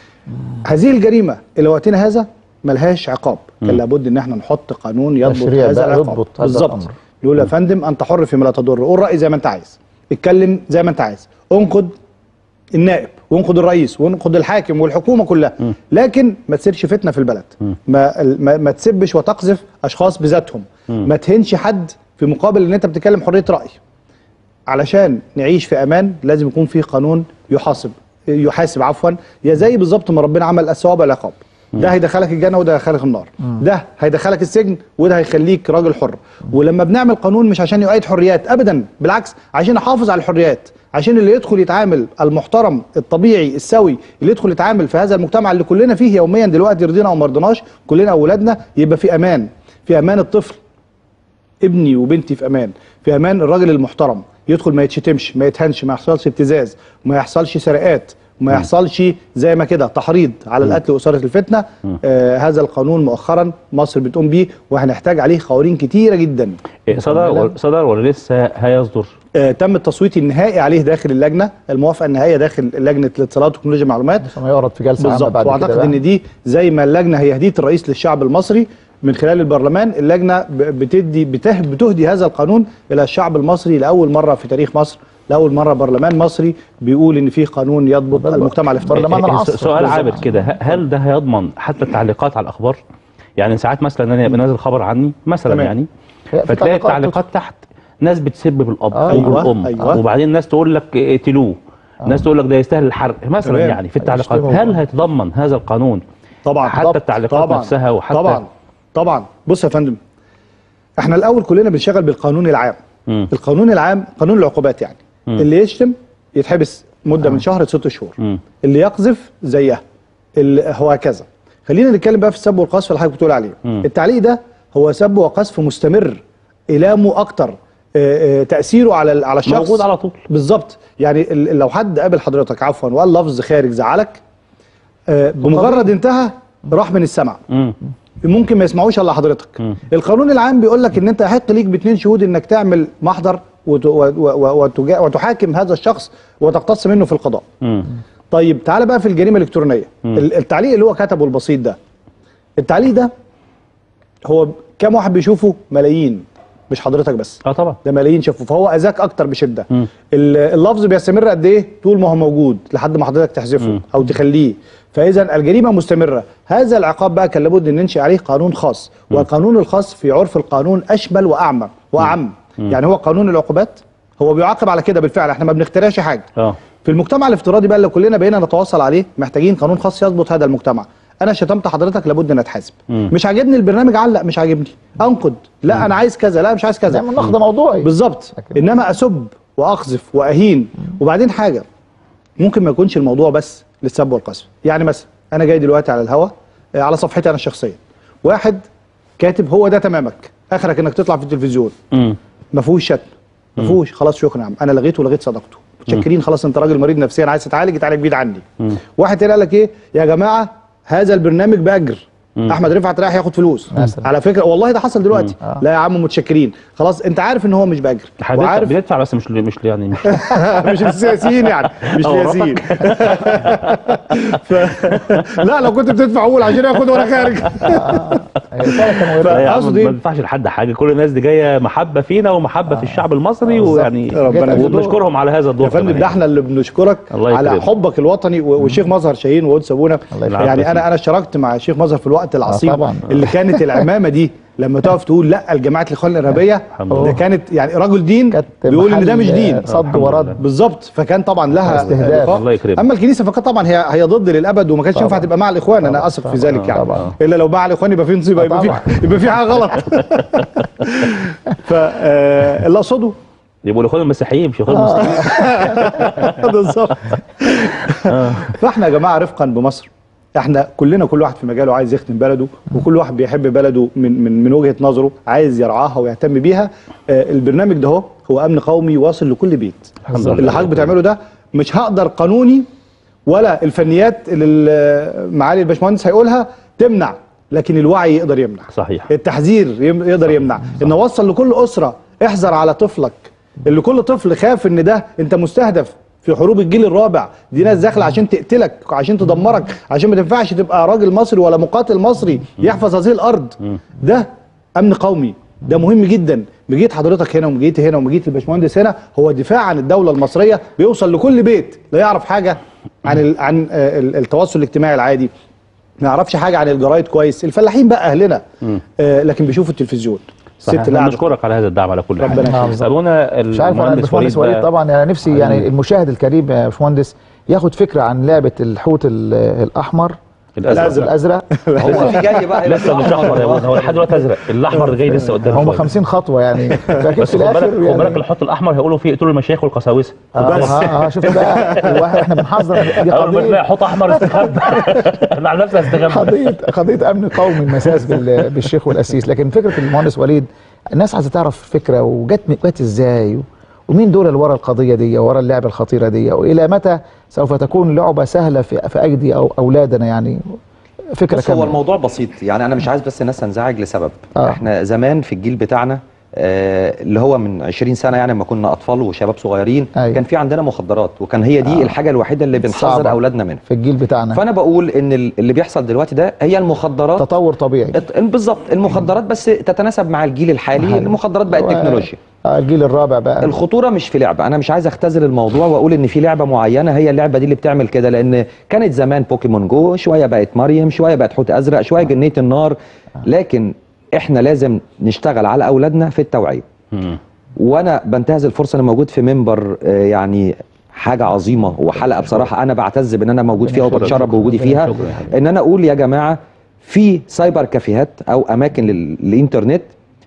هذه الجريمه الى وقتنا هذا ملهاش عقاب كان لابد ان احنا نحط قانون يضبط تشريع هذا بقى العقاب يضبط هذا بالظبط الأمر. يقول يا فندم انت حر فيما لا تضر قول راي زي ما انت عايز اتكلم زي ما انت عايز انقد النائب وانقد الرئيس وانقد الحاكم والحكومه كلها لكن ما تسيرش فتنه في البلد ما ما, ما تسبش وتقذف اشخاص بذاتهم ما تهنش حد في مقابل ان انت بتتكلم حريه راي علشان نعيش في امان لازم يكون في قانون يحاسب يحاسب عفوا يا زي بالظبط ما ربنا عمل الثواب والعقاب ده هيدخلك الجنه وده هيدخلك النار ده هيدخلك السجن وده هيخليك راجل حر ولما بنعمل قانون مش عشان يؤيد حريات ابدا بالعكس عشان نحافظ على الحريات عشان اللي يدخل يتعامل المحترم الطبيعي السوي اللي يدخل يتعامل في هذا المجتمع اللي كلنا فيه يوميا دلوقتي رضينا او ما رضيناش كلنا اولادنا يبقى في امان في امان الطفل ابني وبنتي في امان في امان الراجل المحترم يدخل ما يتشتمش ما يتهنش ما يحصلش ابتزاز ما يحصلش سرقات وما يحصلش زي ما كده تحريض على القتل واثاره الفتنه آه هذا القانون مؤخرا مصر بتقوم بيه وهنحتاج عليه قوانين كتيره جدا إيه، صدر صدر ولا لسه هيصدر آه تم التصويت النهائي عليه داخل اللجنه الموافقه النهائيه داخل لجنه الاتصالات وتكنولوجيا المعلومات ثم يعرض في جلسه عامه بالظبط بعد كده واعتقد بقى. ان دي زي ما اللجنه هي هديه الرئيس للشعب المصري من خلال البرلمان اللجنه ب- بتدي بته بتهدي هذا القانون الى الشعب المصري لاول مره في تاريخ مصر لاول مره برلمان مصري بيقول ان في قانون يضبط بالظبط. المجتمع الافتراضي برلمان إيه، العصر. سؤال بالظبط. عابر كده ه- هل ده هيضمن حتى التعليقات على الاخبار يعني ساعات مثلا انا يبقى نازل خبر عني مثلا تمام. يعني هي في فتلاقي تعليقات التعليقات تحت ناس بتسب بالاب آه. او أيوة، بالام أيوة. وبعدين ناس تقول لك اقتلوه ناس تقول لك ده يستاهل الحرق مثلا تمام. يعني في التعليقات يشتموا. هل هيتضمن هذا القانون طبعا حتى طبعا التعليقات طبعا نفسها وحتى طبعا طبعا بص يا فندم احنا الاول كلنا بنشتغل بالقانون العام مم. القانون العام قانون العقوبات يعني اللي يشتم يتحبس مده من شهر لست شهور مم. اللي يقذف زيها اللي هو هكذا خلينا نتكلم بقى في السب والقذف اللي حضرتك بتقول عليه مم. التعليق ده هو سب وقذف مستمر إلامه اكتر آه، آه، تاثيره على ال- على الشخص موجود على طول بالظبط يعني ال- لو حد قابل حضرتك عفوا وقال لفظ خارج زعلك آه، بمجرد انتهى راح من السمع مم. ممكن ما يسمعوش الا حضرتك مم. القانون العام بيقول لك ان انت يحق ليك باثنين شهود انك تعمل محضر وت- و- و- وتجا- وتحاكم هذا الشخص وتقتص منه في القضاء مم. طيب تعالى بقى في الجريمه الالكترونيه ال- التعليق اللي هو كتبه البسيط ده التعليق ده هو كام واحد بيشوفه ملايين مش حضرتك بس اه طبعا ده ملايين شافوه فهو اذاك اكتر بشده مم. ال- اللفظ بيستمر قد ايه طول ما هو موجود لحد ما حضرتك تحذفه مم. او تخليه فاذا الجريمه مستمره هذا العقاب بقى كان لابد ان ننشئ عليه قانون خاص والقانون الخاص في عرف القانون اشمل واعمى واعم يعني هو قانون العقوبات هو بيعاقب على كده بالفعل احنا ما بنخترعش حاجه اه في المجتمع الافتراضي بقى اللي كلنا بقينا نتواصل عليه محتاجين قانون خاص يضبط هذا المجتمع انا شتمت حضرتك لابد ان اتحاسب مم. مش عاجبني البرنامج علق مش عاجبني انقد لا انا عايز كذا لا مش عايز كذا نعمل نقد موضوعي بالظبط انما اسب واقذف واهين وبعدين حاجه ممكن ما يكونش الموضوع بس للسب والقذف يعني مثلا انا جاي دلوقتي على الهوا آه، على صفحتي انا الشخصيه واحد كاتب هو ده تمامك اخرك انك تطلع في التلفزيون مم. ما فيهوش شتم ما فيهوش خلاص شكرا يا عم انا لغيته ولغيت صداقته متشكرين خلاص انت راجل مريض نفسيا عايز تتعالج اتعالج بعيد عني واحد تاني قال لك ايه يا جماعه هذا البرنامج باجر احمد رفعت رايح ياخد فلوس مثلا. على فكره والله ده حصل دلوقتي آه. لا يا عم متشكرين خلاص انت عارف ان هو مش باجر حضرتك وعارف بتدفع بس مش ل- مش ل- يعني مش مش للسياسيين يعني مش أو للسياسيين ف... لا لو كنت بتدفع اول عشان ياخد وانا خارج هي رسالة كان مهمة. لا يا عم أقصد إيه؟ ما ينفعش لحد حاجه كل الناس دي جايه محبه فينا ومحبه في الشعب المصري بالظبط. ويعني ربنا يخليك. وبنشكرهم على هذا الدور يا فندم كمان ده احنا اللي بنشكرك الله على يكرمك. حبك الوطني و- والشيخ مظهر شاهين وقدس ابونا الله يكرمك. يعني انا انا اشتركت مع الشيخ مظهر في الوقت العصيب طبعا. اللي كانت العمامه دي لما تقف تقول لا الجماعه الاخوان الارهابيه الحمد ده لله. كانت يعني رجل دين كانت بيقول ان ده مش محل دين صد الحمد ورد لله. بالظبط فكان طبعا لها استهداف. لقاء. الله يكرمك. اما الكنيسه فكانت طبعا هي هي ضد للابد وما كانش طبعا. ينفع تبقى مع الاخوان انا اثق في ذلك يعني طبعا. الا لو مع الاخوان يبقى في نصيبه يبقى في طبعا. يبقى في حاجه غلط فاللي اقصده يبقوا الاخوان المسيحيين مش الاخوان المسلمين بالظبط فاحنا يا جماعه رفقا بمصر احنا كلنا كل واحد في مجاله عايز يخدم بلده وكل واحد بيحب بلده من من من وجهه نظره عايز يرعاها ويهتم بيها آه البرنامج ده هو هو امن قومي واصل لكل بيت اللي حضرتك بتعمله ده مش هقدر قانوني ولا الفنيات اللي ال- معالي الباشمهندس هيقولها تمنع لكن الوعي يقدر يمنع صحيح التحذير يم- يقدر يمنع ان اوصل لكل اسره احذر على طفلك اللي كل طفل خاف ان ده انت مستهدف في حروب الجيل الرابع دي ناس داخله عشان تقتلك عشان تدمرك عشان ما تنفعش تبقى راجل مصري ولا مقاتل مصري يحفظ هذه الارض ده امن قومي ده مهم جدا مجيت حضرتك هنا ومجيت هنا ومجيت الباشمهندس هنا هو دفاع عن الدوله المصريه بيوصل لكل بيت لا يعرف حاجه عن ال عن آه، ال- التواصل الاجتماعي العادي ما يعرفش حاجه عن الجرايد كويس الفلاحين بقى اهلنا آه لكن بيشوفوا التلفزيون صحيح الست اللي احنا قاعده بنشكرك على هذا الدعم على كل ربنا حال يخليك. ابونا مش عارف انا المهندس الباشمهندس وليد بقى- طبعا انا نفسي يعني المشاهد الكريم يا باشمهندس ياخد فكره عن لعبه الحوت ال- الاحمر الازرق الازرق هو اللي جاي بقى يبقى لسه مش احمر يا ابونا هو لحد دلوقتي ازرق الاحمر اللي جاي لسه قدام هم شوية. 50 خطوه يعني فاكيد بس في خد بالك الاخر خد بالك يعني الحوت الاحمر هيقولوا فيه اقتلوا المشايخ والقساوسه اه اه, آه شفت بقى الواحد احنا بنحذر دي اول ما تلاقي قضيه حوت احمر استخبى احنا على نفسنا استخبى قضيه قضيه امن قومي المساس بال- بالشيخ والاسيس لكن فكره المهندس وليد الناس عايزه تعرف فكره وجت جت ازاي ومين دول اللي ورا القضيه دي ورا اللعبه الخطيره دي والى متى سوف تكون لعبه سهله في في ايدي او اولادنا يعني فكره بص هو كامله الموضوع بسيط يعني انا مش عايز بس الناس تنزعج لسبب آه. آه. احنا زمان في الجيل بتاعنا آه اللي هو من 20 سنه يعني لما كنا اطفال وشباب صغيرين أيوة. كان في عندنا مخدرات وكان هي دي آه. آه. الحاجه الوحيده اللي بنحذر صعبة. اولادنا منها في الجيل بتاعنا فانا بقول ان ال- اللي بيحصل دلوقتي ده هي المخدرات تطور طبيعي ات- بالظبط المخدرات بس تتناسب مع الجيل الحالي حالي. المخدرات بقت هو- تكنولوجيا آه، الجيل الرابع بقى الخطوره مش في لعبه انا مش عايز اختزل الموضوع واقول ان في لعبه معينه هي اللعبه دي اللي بتعمل كده لان كانت زمان بوكيمون جو شويه بقت مريم شويه بقت حوت ازرق شويه جنيه النار لكن احنا لازم نشتغل على اولادنا في التوعيه مم. وانا بنتهز الفرصه انا موجود في منبر آه، يعني حاجه عظيمه وحلقه بصراحه انا بعتز بان انا موجود فيها وبتشرف بوجودي فيها شكراً يا حبيبي. ان انا اقول يا جماعه في سايبر كافيهات او اماكن لل- للانترنت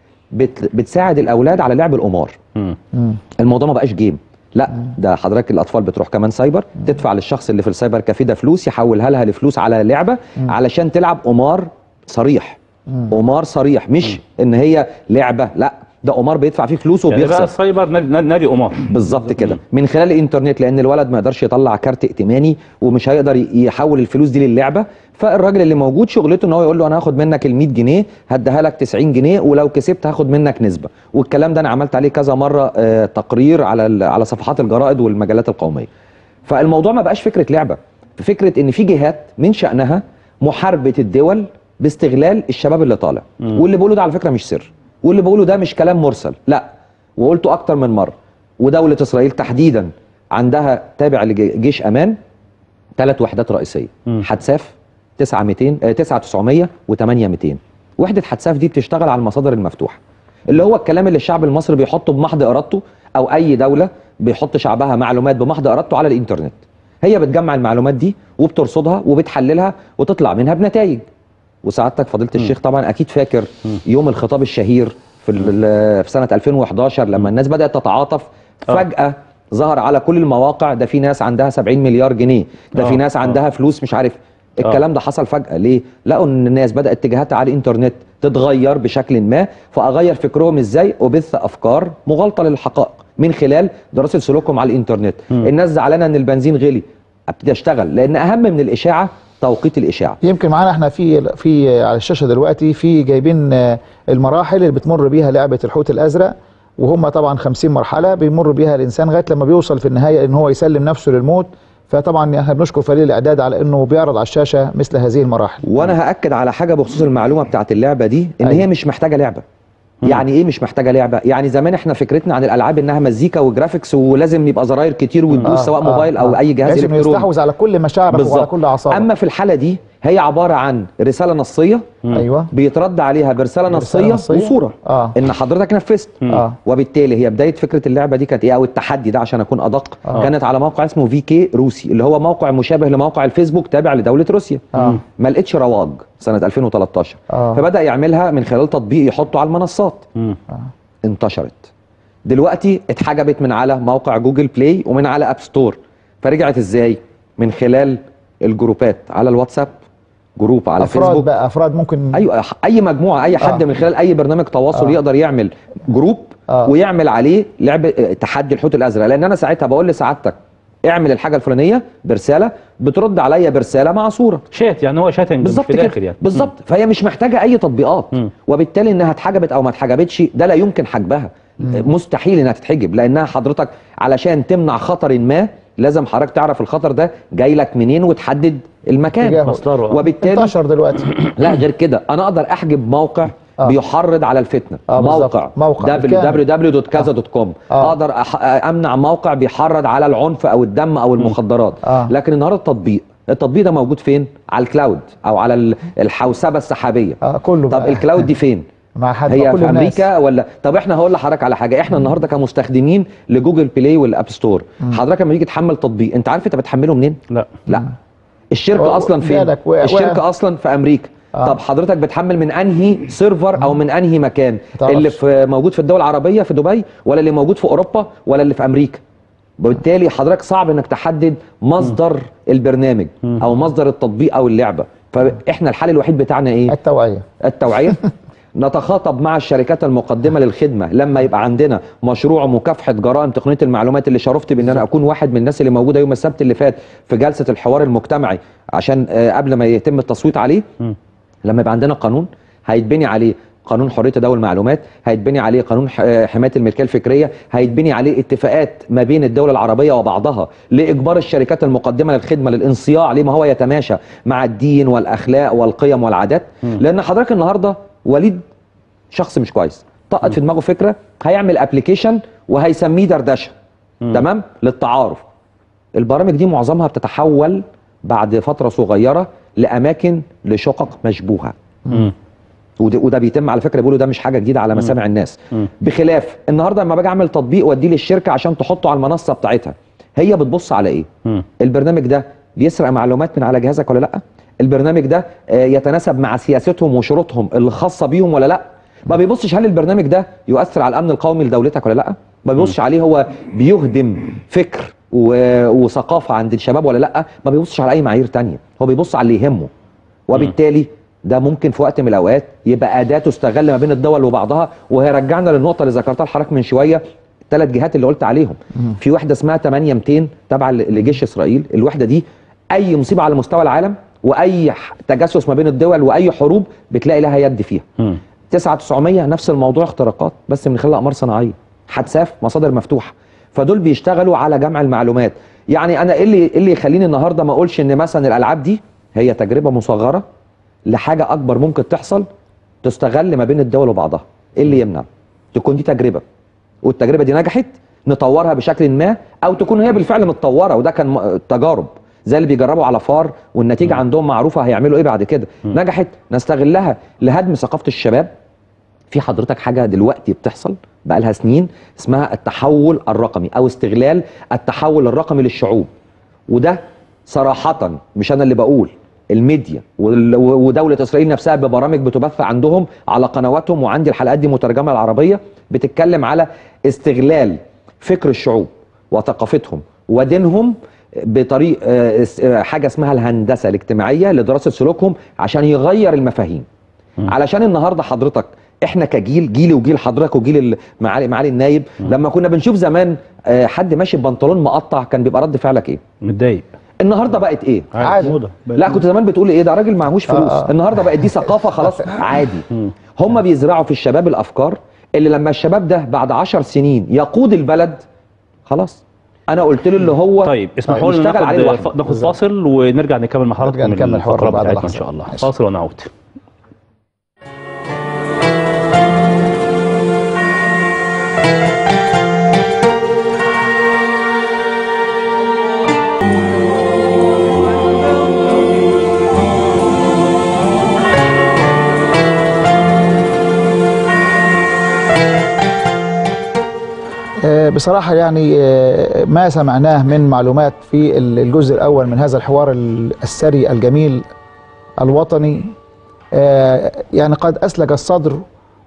بت بتساعد الاولاد على لعب القمار مم. مم. الموضوع ما بقاش جيم لا ده حضرتك الاطفال بتروح كمان سايبر تدفع للشخص اللي في السايبر كافيه ده فلوس يحولها لها لفلوس على لعبه علشان تلعب قمار صريح قمار صريح مش ان هي لعبه لا ده قمار بيدفع فيه فلوس يعني بقى وبيخسر السايبر نادي نادي قمار بالظبط كده من خلال الانترنت لان الولد ما يقدرش يطلع كارت ائتماني ومش هيقدر ي- يحول الفلوس دي للعبه فالراجل اللي موجود شغلته ان هو يقول له انا هاخد منك ال 100 جنيه هديها لك 90 جنيه ولو كسبت هاخد منك نسبه والكلام ده انا عملت عليه كذا مره آه، تقرير على ال- على صفحات الجرائد والمجلات القوميه فالموضوع ما بقاش فكره لعبه فكره ان في جهات من شانها محاربه الدول باستغلال الشباب اللي طالع واللي بقوله ده على فكره مش سر واللي بقوله ده مش كلام مرسل لا وقلته اكتر من مره ودوله اسرائيل تحديدا عندها تابع لجيش امان ثلاث وحدات رئيسيه مم. حتساف 9 200 آه، 9 900 و8 200 وحده حتساف دي بتشتغل على المصادر المفتوحه اللي هو الكلام اللي الشعب المصري بيحطه بمحض ارادته او اي دوله بيحط شعبها معلومات بمحض ارادته على الانترنت هي بتجمع المعلومات دي وبترصدها وبتحللها وتطلع منها بنتائج وسعادتك فضيله الشيخ طبعا اكيد فاكر يوم الخطاب الشهير في ال- في سنه 2011 لما الناس بدات تتعاطف آه. فجاه ظهر على كل المواقع ده في ناس عندها 70 مليار جنيه ده في آه، ناس آه. عندها فلوس مش عارف الكلام ده حصل فجأة ليه؟ لقوا ان الناس بدأت اتجاهاتها على الانترنت تتغير بشكل ما فأغير فكرهم ازاي أبث أفكار مغالطة للحقائق من خلال دراسة سلوكهم على الانترنت الناس زعلانة ان البنزين غلي ابتدي اشتغل لان اهم من الاشاعة توقيت الاشاعة يمكن معانا احنا في في على الشاشه دلوقتي في جايبين آه، المراحل اللي بتمر بيها لعبه الحوت الازرق وهم طبعا 50 مرحله بيمر بيها الانسان لغايه لما بيوصل في النهايه ان هو يسلم نفسه للموت فطبعا احنا بنشكر فريق الاعداد على انه بيعرض على الشاشه مثل هذه المراحل وانا هاكد على حاجه بخصوص المعلومه بتاعت اللعبه دي ان أيوة. هي مش محتاجه لعبه يعني ايه مش محتاجه لعبه يعني زمان احنا فكرتنا عن الالعاب انها مزيكا وجرافيكس ولازم يبقى زراير كتير وتدوس سواء موبايل او اي جهاز بحيث انه الكتروني يستحوذ على كل مشاعرك وعلى بالظبط كل اعصابك اما في الحاله دي هي عباره عن رساله نصيه ايوه بيترد عليها برساله برسالة نصيه نصية. وصوره آه. ان حضرتك نفذت اه وبالتالي هي بدايه فكره اللعبه دي كانت ايه او التحدي ده عشان اكون ادق آه. كانت على موقع اسمه في كي روسي اللي هو موقع مشابه لموقع الفيسبوك تابع لدوله روسيا آه. ما لقتش رواج سنه 2013 آه. فبدا يعملها من خلال تطبيق يحطه على المنصات مم. انتشرت دلوقتي اتحجبت من على موقع جوجل بلاي ومن على اب ستور فرجعت ازاي من خلال الجروبات على الواتساب جروب على افراد فيسبوك بقى افراد ممكن ايوه اي مجموعه اي حد آه. من خلال اي برنامج تواصل آه. يقدر يعمل جروب آه. ويعمل عليه لعبه آه، تحدي الحوت الازرق لان انا ساعتها بقول لسعادتك اعمل الحاجه الفلانيه برساله بترد عليا برساله مع صوره شات يعني هو شاتنج مش بالظبط في كده الاخر يعني بالظبط فهي مش محتاجه اي تطبيقات مم. وبالتالي انها اتحجبت او ما اتحجبتش ده لا يمكن حجبها مستحيل انها تتحجب لانها حضرتك علشان تمنع خطر ما لازم حضرتك تعرف الخطر ده جاي لك منين وتحدد المكان اتجاهه. مصدره آه. وبالتالي انتشر دلوقتي لا غير كده انا اقدر احجب موقع آه. بيحرض على الفتنه آه، بالظبط. موقع موقع بالكامل. www.kaza.com آه. اقدر أح... امنع موقع بيحرض على العنف او الدم او المخدرات آه. لكن النهارده التطبيق التطبيق ده موجود فين على الكلاود او على ال- الحوسبه السحابيه اه كله طب بقى. الكلاود دي فين مع حد هي كل في الناس. امريكا ولا طب احنا هقول لحضرتك على حاجه احنا النهارده كمستخدمين لجوجل بلاي والاب ستور حضرتك لما تيجي تحمل تطبيق انت عارف انت بتحمله منين لا لا الشركه و- اصلا فين جالك و- و- الشركه اصلا في امريكا آه. طب حضرتك بتحمل من انهي سيرفر او من انهي مكان متعرفش. اللي في موجود في الدول العربيه في دبي ولا اللي موجود في اوروبا ولا اللي في امريكا وبالتالي حضرتك صعب انك تحدد مصدر البرنامج او مصدر التطبيق او اللعبه فاحنا الحل الوحيد بتاعنا ايه التوعيه التوعيه نتخاطب مع الشركات المقدمه للخدمه لما يبقى عندنا مشروع مكافحه جرائم تقنيه المعلومات اللي شرفت بان انا اكون واحد من الناس اللي موجوده يوم السبت اللي فات في جلسه الحوار المجتمعي عشان آه، قبل ما يتم التصويت عليه لما يبقى عندنا قانون هيتبني عليه قانون حريه تداول المعلومات هيتبني عليه قانون ح- آه، حمايه الملكيه الفكريه هيتبني عليه اتفاقات ما بين الدول العربيه وبعضها لاجبار الشركات المقدمه للخدمه للانصياع لما هو يتماشى مع الدين والاخلاق والقيم والعادات لان حضرتك النهارده وليد شخص مش كويس طقت في دماغه فكره هيعمل ابلكيشن وهيسميه دردشه تمام للتعارف البرامج دي معظمها بتتحول بعد فتره صغيره لاماكن لشقق مشبوهه مم. وده, وده بيتم على فكره بيقولوا ده مش حاجه جديده على مسامع الناس بخلاف النهارده لما باجي اعمل تطبيق واديه للشركه عشان تحطه على المنصه بتاعتها هي بتبص على ايه مم. البرنامج ده بيسرق معلومات من على جهازك ولا لا البرنامج ده آه، يتناسب مع سياستهم وشروطهم اللي خاصه بيهم ولا لا ما بيبصش هل البرنامج ده يؤثر على الامن القومي لدولتك ولا لا ما بيبصش عليه هو بيهدم فكر و- وثقافه عند الشباب ولا لا ما بيبصش على اي معايير تانية هو بيبص على اللي يهمه وبالتالي ده ممكن في وقت من الاوقات يبقى اداه تستغل ما بين الدول وبعضها وهيرجعنا للنقطه اللي ذكرتها لحضرتك من شويه الثلاث جهات اللي قلت عليهم في وحده اسمها 8200 تابعه ل- لجيش اسرائيل الوحده دي اي مصيبه على مستوى العالم واي ح- تجسس ما بين الدول واي حروب بتلاقي لها يد فيها مم. 9900 نفس الموضوع اختراقات بس من خلال اقمار صناعيه حدساف مصادر مفتوحه فدول بيشتغلوا على جمع المعلومات يعني انا ايه اللي إيه اللي يخليني النهارده ما اقولش ان مثلا الالعاب دي هي تجربه مصغره لحاجه اكبر ممكن تحصل تستغل ما بين الدول وبعضها ايه اللي يمنع تكون دي تجربه والتجربه دي نجحت نطورها بشكل ما او تكون هي بالفعل متطوره وده كان م- تجارب زي اللي بيجربوا على فار والنتيجه عندهم معروفه هيعملوا ايه بعد كده نجحت نستغلها لهدم ثقافه الشباب في حضرتك حاجه دلوقتي بتحصل بقى لها سنين اسمها التحول الرقمي او استغلال التحول الرقمي للشعوب وده صراحه مش انا اللي بقول الميديا وال- و- ودوله اسرائيل نفسها ببرامج بتبث عندهم على قنواتهم وعندي الحلقات دي مترجمه العربيه بتتكلم على استغلال فكر الشعوب وثقافتهم ودينهم بطريق آه، اس- آه، حاجه اسمها الهندسه الاجتماعيه لدراسه سلوكهم عشان يغير المفاهيم علشان النهارده حضرتك احنا كجيل جيلي وجيل حضرتك وجيل ال- معالي معالي النايب لما كنا بنشوف زمان آه، حد ماشي ببنطلون مقطع كان بيبقى رد فعلك ايه متضايق النهارده بقت ايه عادي موضه لا كنت زمان بتقول ايه ده راجل معهوش فلوس آه. النهارده بقت دي ثقافه خلاص عادي هم بيزرعوا في الشباب الافكار اللي لما الشباب ده بعد عشر سنين يقود البلد خلاص انا قلت له اللي هو طيب اسمحوا لنا يشتغل عليه ناخد لوحده. ناخد فاصل ونرجع نكمل مع حضراتكم نرجع نكمل حوارنا الفقرات بعد بتاعتنا ان لحظة. شاء الله ماشي. فاصل ونعود آه، بصراحة يعني آه، ما سمعناه من معلومات في ال- الجزء الأول من هذا الحوار ال- السري الجميل الوطني آه، يعني قد أسلج الصدر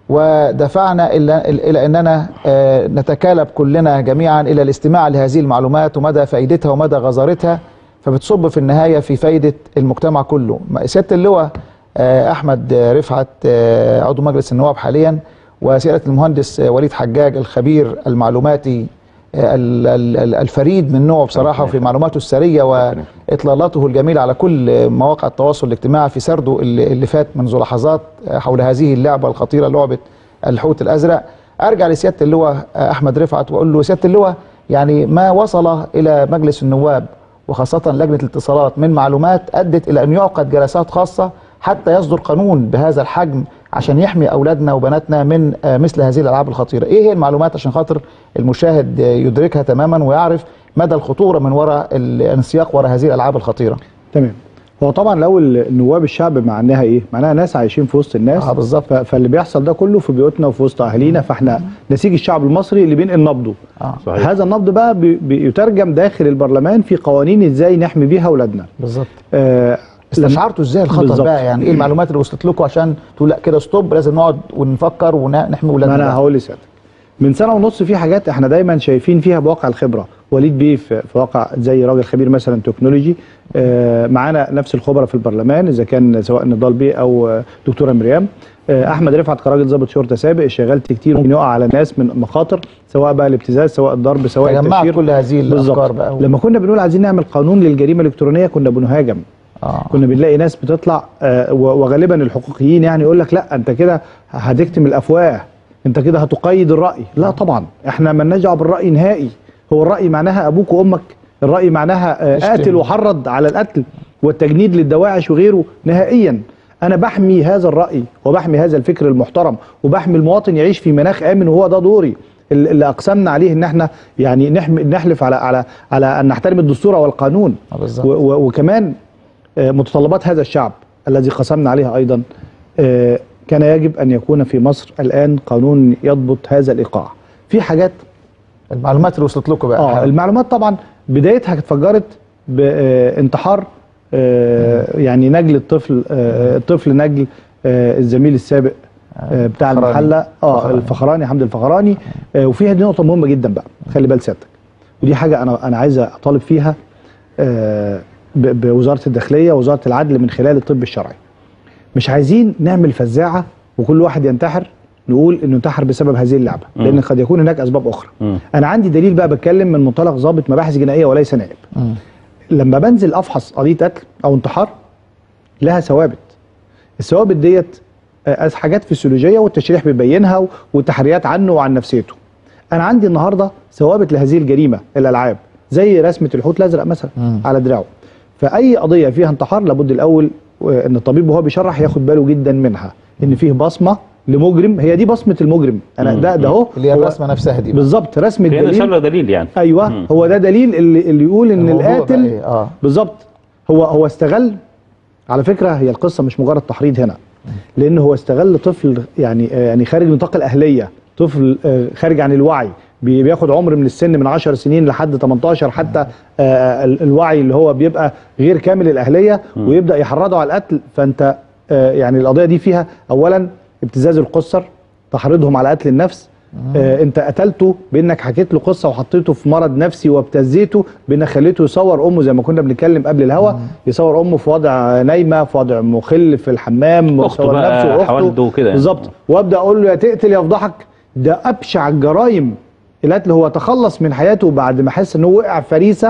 ودفعنا الى الى اننا آه، نتكالب كلنا جميعا الى الاستماع لهذه المعلومات ومدى فائدتها ومدى غزارتها فبتصب في النهايه في فائده المجتمع كله سياده اللواء آه، احمد آه، رفعت آه، عضو مجلس النواب حاليا وسياده المهندس آه، وليد حجاج الخبير المعلوماتي آه، ال- ال- ال- الفريد من نوعه بصراحه في معلوماته السريه واطلالاته الجميله على كل مواقع التواصل الاجتماعي في سرده اللي اللي فات منذ لحظات آه، حول هذه اللعبه الخطيره لعبه الحوت الازرق ارجع لسياده اللواء آه، احمد رفعت واقول له سياده اللواء يعني ما وصل الى مجلس النواب وخاصه لجنه الاتصالات من معلومات ادت الى ان يعقد جلسات خاصه حتى يصدر قانون بهذا الحجم عشان يحمي اولادنا وبناتنا من آه، مثل هذه الالعاب الخطيره ايه هي المعلومات عشان خاطر المشاهد آه، يدركها تماما ويعرف مدى الخطوره من وراء الانسياق وراء هذه الالعاب الخطيره تمام هو طبعا لو النواب الشعب معناها ايه؟ معناها ناس عايشين في وسط الناس اه بالظبط ف- فاللي بيحصل ده كله في بيوتنا وفي وسط اهالينا فاحنا نسيج الشعب المصري اللي بينقل نبضه اه صحيح. هذا النبض بقى بي- بيترجم داخل البرلمان في قوانين ازاي نحمي بيها اولادنا بالظبط آه لما- استشعرتوا ازاي الخطر بالظبط. بقى يعني ايه المعلومات اللي وصلت لكم عشان تقول لا كده ستوب لازم نقعد ونفكر ونحمي ما اولادنا انا بقى. هقول لسيادتك من سنه ونص في حاجات احنا دايما شايفين فيها بواقع الخبره وليد بيه في في واقع زي راجل خبير مثلا تكنولوجي آه، معانا نفس الخبراء في البرلمان اذا كان سواء نضال بيه او آه، دكتوره مريم آه، احمد رفعت كراجل ضابط شرطه سابق اشتغلت كتير ممكن يقع على الناس من مخاطر سواء بقى الابتزاز سواء الضرب سواء تجمعت التشهير كل هذه الافكار بالظبط بقى و... لما كنا بنقول عايزين نعمل قانون للجريمه الالكترونيه كنا بنهاجم آه. كنا بنلاقي ناس بتطلع آه، و- وغالبا الحقوقيين يعني يقول لك لا انت كده هتكتم الافواه انت كده هتقيد الراي لا طبعا احنا مالناش دعوه بالراي نهائي هو الراي معناها ابوك وامك الراي معناها آه، اشتم. قاتل وحرض على القتل والتجنيد للدواعش وغيره نهائيا انا بحمي هذا الراي وبحمي هذا الفكر المحترم وبحمي المواطن يعيش في مناخ امن وهو ده دوري اللي اللي اقسمنا عليه ان احنا يعني نحمي نحلف على على على ان نحترم الدستور والقانون آه، بالظبط. و- و- وكمان آه، متطلبات هذا الشعب الذي قسمنا عليها ايضا آه، كان يجب ان يكون في مصر الان قانون يضبط هذا الايقاع في حاجات المعلومات اللي وصلت لكم بقى اه المعلومات طبعا بدايتها اتفجرت بانتحار يعني نجل الطفل آه، الطفل نجل آه، الزميل السابق آه، بتاع الفخراني. المحله اه الفخراني. الفخراني حمد الفخراني آه، وفيها دي نقطه مهمه جدا بقى خلي بال سيادتك ودي حاجه انا انا عايز اطالب فيها آه، ب- بوزاره الداخليه ووزاره العدل من خلال الطب الشرعي مش عايزين نعمل فزاعه وكل واحد ينتحر نقول انه انتحر بسبب هذه اللعبه لان قد يكون هناك اسباب اخرى مم. انا عندي دليل بقى بتكلم من منطلق ضابط مباحث جنائيه وليس نائب مم. لما بنزل افحص قضيه قتل او انتحار لها ثوابت الثوابت ديت آه، حاجات فسيولوجيه والتشريح بيبينها و- وتحريات عنه وعن نفسيته انا عندي النهارده ثوابت لهذه الجريمه الالعاب زي رسمه الحوت الازرق مثلا مم. على دراعه فاي قضيه فيها انتحار لابد الاول آه، ان الطبيب وهو بيشرح ياخد باله جدا منها ان فيه بصمه لمجرم هي دي بصمه المجرم انا مم. ده ده اهو اللي هي هو- الرسمه نفسها دي بقى. بالظبط رسم كأن الدليل شر دليل يعني ايوه مم. هو ده دليل اللي, اللي يقول ان الموضوع بقى القاتل إيه؟ اه بالظبط هو هو استغل على فكره هي القصه مش مجرد تحريض هنا لان هو استغل طفل يعني آه، يعني خارج نطاق الاهليه طفل آه، خارج عن الوعي بي- بياخد عمر من السن من 10 سنين لحد 18 حتى آه، ال- الوعي اللي هو بيبقى غير كامل الاهليه ويبدا يحرضه على القتل فانت آه، يعني القضيه دي فيها اولا ابتزاز القصر تحريضهم على قتل النفس آه انت قتلته بانك حكيت له قصه وحطيته في مرض نفسي وابتزيته بانك خليته يصور امه زي ما كنا بنتكلم قبل الهوا يصور امه في وضع نايمه في وضع مخل في الحمام أخته ويصور بقى، نفسه واخته حوالده وكده يعني. بالظبط وابدا اقول له يا تقتل يا افضحك ده ابشع الجرائم القتل هو تخلص من حياته بعد ما حس ان هو وقع فريسه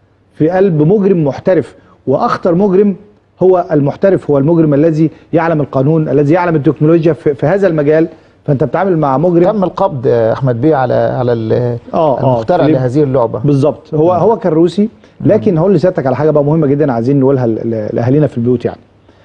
في قلب مجرم محترف واخطر مجرم هو المحترف هو المجرم الذي يعلم القانون الذي يعلم التكنولوجيا في, في هذا المجال فانت بتتعامل مع مجرم تم القبض آه، احمد بيه على على ال- اه اه المخترع فيليب. لهذه اللعبه بالظبط هو هو كان روسي لكن هقول لسيادتك على حاجه بقى مهمه جدا عايزين نقولها ل- ل- لاهالينا في البيوت يعني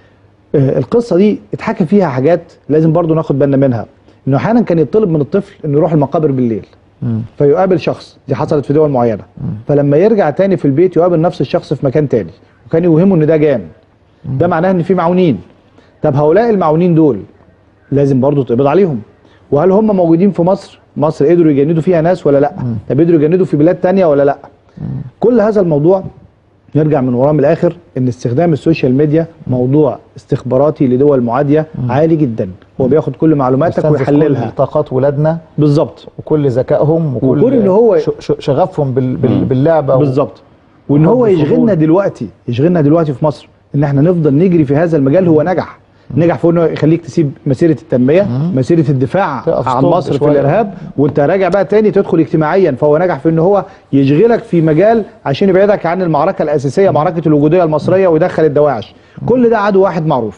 آه، القصه دي اتحكى فيها حاجات لازم برضو ناخد بالنا منها انه احيانا كان يطلب من الطفل انه يروح المقابر بالليل مم. فيقابل شخص دي حصلت في دول معينه فلما يرجع تاني في البيت يقابل نفس الشخص في مكان تاني وكان يوهمه ان ده جان ده معناه ان في معونين طب هؤلاء المعونين دول لازم برضو تقبض عليهم وهل هم موجودين في مصر مصر قدروا يجندوا فيها ناس ولا لا طب قدروا يجندوا في بلاد تانية ولا لا كل هذا الموضوع نرجع من وراه من الاخر ان استخدام السوشيال ميديا موضوع استخباراتي لدول معاديه عالي جدا هو بياخد كل معلوماتك يستنزف ويحللها كل طاقات ولادنا بالظبط وكل ذكائهم وكل وكون إن هو- ش- ش- شغفهم بال بال باللعبه و- بالظبط وان هو وحب يشغلنا الفضول. دلوقتي يشغلنا دلوقتي في مصر ان احنا نفضل نجري في هذا المجال هو نجح نجح في انه يخليك تسيب مسيره التنميه مسيره الدفاع تقف عن ستوب مصر في شوية. الارهاب وانت راجع بقى تاني تدخل اجتماعيا فهو نجح في ان هو يشغلك في مجال عشان يبعدك عن المعركه الاساسيه معركه الوجوديه المصريه ويدخل الدواعش كل ده عدو واحد معروف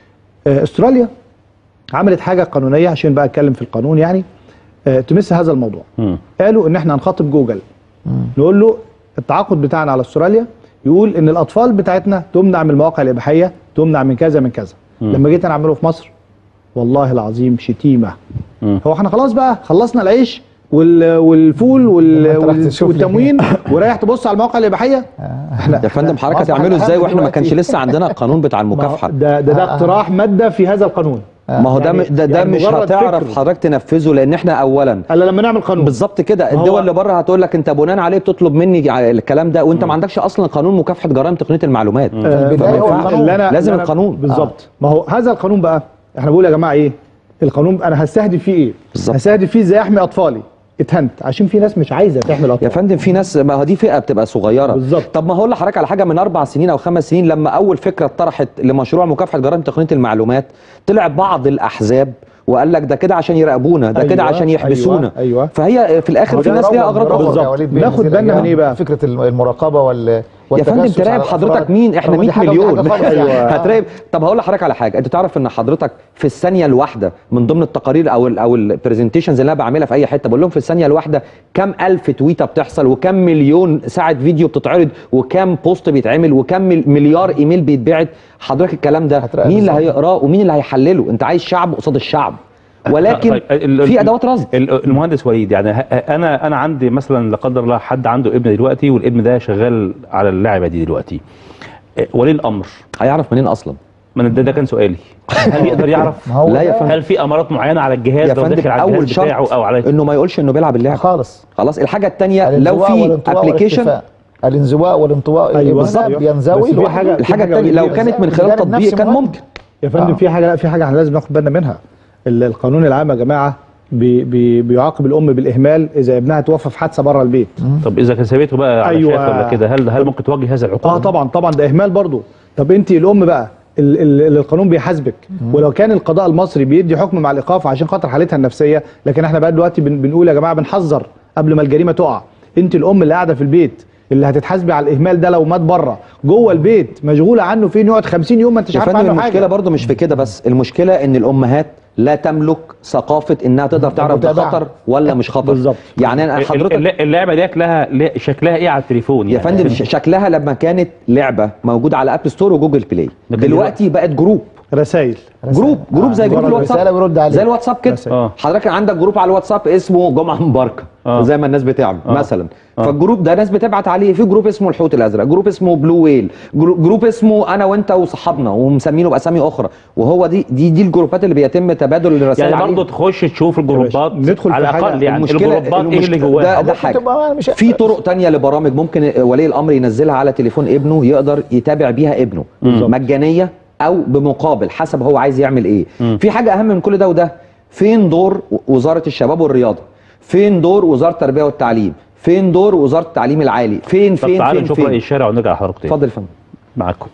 آه، استراليا عملت حاجه قانونيه عشان بقى اتكلم في القانون يعني آه، تمس هذا الموضوع مم. قالوا ان احنا هنخاطب جوجل نقول له التعاقد بتاعنا على استراليا يقول ان الاطفال بتاعتنا تمنع من المواقع الاباحيه تمنع من كذا من كذا لما جيت انا اعمله في مصر والله العظيم شتيمه مم. هو احنا خلاص بقى خلصنا العيش وال والفول وال لما أنت رايح وال تشوف لي. والتموين ورايح تبص على المواقع الاباحيه احنا يا فندم حضرتك أصبح هتعمله ازاي الأهم واحنا ما كانش دلوقتي- لسه عندنا القانون بتاع ما هو المكافحه ده ده, ده آه، آه. اقتراح ماده في هذا القانون ما هو ده يعني- ده, ده يعني مش مجرد هتعرف فكره. حضرتك تنفذه لان احنا اولا الا لما نعمل قانون بالظبط كده ما هو- الدول اللي بره هتقول لك انت بناء عليه بتطلب مني ع- الكلام ده وانت ما عندكش اصلا قانون مكافحه جرائم تقنيه المعلومات آه، البداية فما هو ينفعش. القانون. اللي أنا- لازم اللي أنا- القانون. بالظبط ما هو هذا القانون بقى احنا بنقول يا جماعه ايه القانون انا هستهدف فيه ايه بالظبط. هستهدف فيه ازاي احمي اطفالي اتهنت عشان في ناس مش عايزه تحمي يا الاطفال فندم في ناس ما هو دي فئه بتبقى صغيره بالظبط. طب ما هقول لحضرتك على حاجه من اربع سنين او خمس سنين لما اول فكره اتطرحت لمشروع مكافحه جرائم تقنيه المعلومات طلع بعض الاحزاب وقال لك ده كده عشان يراقبونا ده كده أيوة، عشان يحبسونا أيوة، أيوة. فهي في الاخر هو في ده ناس ليها روج- اغراض روج اخرى بالظبط. يا وليد بيه ناخد هذه بالنا من الأيام. إيه بقى؟ فكره الم- المراقبه وال يا فندم والتجسس تراقب على حضرتك الأفراد. مين احنا رغم دي 100 حاجة ودي مليون حاجة خالص يعني. هتراقب طب هقول لحضرتك على حاجه انت تعرف ان حضرتك في الثانيه الواحده من ضمن التقارير او ال او البرزنتيشنز اللي انا بعملها في اي حته بقول لهم في الثانيه الواحده كم الف تويته بتحصل وكم مليون ساعه فيديو بتتعرض وكم بوست بيتعمل وكم مل- مليار ايميل بيتبعت حضرتك الكلام ده هتراقب مين اللي إزاي؟ هيقراه ومين اللي هيحلله انت عايز شعب قصاد الشعب ولكن طيب، ال- في ال- ادوات رصد ال- المهندس وليد يعني ه- انا انا عندي مثلا لا قدر الله حد عنده ابن دلوقتي والابن ده شغال على اللعبه دي دلوقتي إيه، ولي الامر هيعرف منين اصلا ما أنا ده, ده كان سؤالي هل يقدر يعرف ما هو لا يا ده فندم. هل في امارات معينه على الجهاز يا لو فندم داخل على اول الجهاز بتاعه شرط او على انه ما يقولش انه بيلعب اللعبه خالص خلاص الحاجه الثانيه لو الانزواء في والانطواء ابلكيشن والاختفاء. الانزواء والانطواء أيوة، الابن بالظبط. بينزوي بس في لوحده. حاجة- الحاجه حاجة الثانيه لو ودي- كانت من بس خلال الجانب تطبيق نفسه كان مهم. ممكن يا فندم آه. في حاجه لا في حاجه احنا لازم ناخد بالنا منها ال- القانون العام يا جماعه بي بي بيعاقب الام بالاهمال اذا ابنها توفى في حادثه بره البيت طب اذا كان سابته بقى على أيوة. شات ولا كده هل هل ممكن توجه هذا العقوبه اه طبعا طبعا ده اهمال برضو طب انت الام بقى ال- ال- اللي القانون بيحاسبك ولو كان القضاء المصري بيدي حكم مع الايقاف عشان خاطر حالتها النفسيه لكن احنا بقى دلوقتي بن بنقول يا جماعه بنحذر قبل ما الجريمه تقع انت الام اللي قاعده في البيت اللي هتتحاسبي على الاهمال ده لو مات بره جوه البيت مشغوله عنه فين يقعد 50 يوم ما انتش يا عارف فندم عنه المشكله حاجه برضو مش في كده بس المشكله ان الامهات لا تملك ثقافه انها تقدر تعرف ده المتابعة. خطر ولا مش خطر بالظبط. يعني انا حضرتك الل- اللعبه ديت لها لها- شكلها ايه على التليفون يا يعني فندم ش- شكلها لما كانت لعبه موجوده على اب ستور وجوجل بلاي لكن دلوقتي بقت جروب رسائل جروب جروب زي جروب مجرد الواتساب رسالة ويرد عليك. زي الواتساب كده رسائل. آه. حضرتك عندك جروب على الواتساب اسمه جمعه مباركه آه. زي ما الناس بتعمل آه. مثلا آه. فالجروب ده ناس بتبعت عليه في جروب اسمه الحوت الازرق جروب اسمه بلو ويل جرو- جروب اسمه انا وانت وصحابنا ومسمينه باسامي اخرى وهو دي دي دي الجروبات اللي بيتم تبادل الرسائل يعني عليها. برضه تخش تشوف الجروبات ندخل على في حاجة- الاقل يعني المشكلة- الجروبات ايه اللي المشكلة جواها ده ممكن حاجة. تبقى مش في طرق تانية لبرامج ممكن ولي الامر ينزلها على تليفون ابنه يقدر يتابع بيها ابنه مجانيه او بمقابل حسب هو عايز يعمل ايه في حاجه اهم من كل ده وده فين دور وزاره الشباب والرياضه فين دور وزاره التربيه والتعليم فين دور وزاره التعليم العالي فين طب فين تعالوا فين نشوف راي فين الشارع ونرجع لحضرتك تاني اتفضل يا فندم معاكم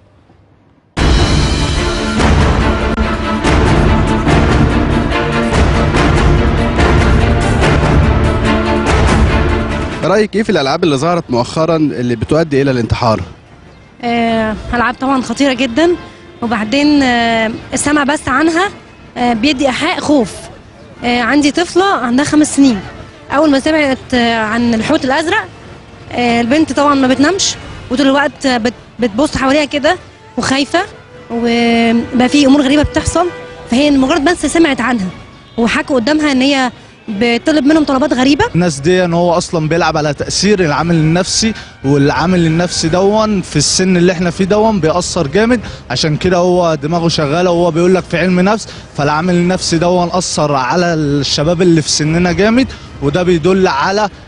رايك ايه في الالعاب اللي ظهرت مؤخرا اللي بتؤدي الى الانتحار آه، ألعاب طبعا خطيرة جدا وبعدين آه، السمع بس عنها آه، بيدي إيحاء خوف آه، عندي طفلة عندها خمس سنين أول ما سمعت آه، عن الحوت الأزرق آه، البنت طبعا ما بتنامش وطول الوقت آه، بت- بتبص حواليها كده وخايفة وبقى في أمور غريبة بتحصل فهي مجرد بس سمعت عنها وحكوا قدامها إن هي بتطلب منهم طلبات غريبة الناس دي ان هو اصلا بيلعب على تاثير العامل النفسي والعامل النفسي دون في السن اللي احنا فيه دون بيأثر جامد عشان كده هو دماغه شغاله وهو بيقول لك في علم نفس فالعامل النفسي دون اثر على الشباب اللي في سننا جامد وده بيدل على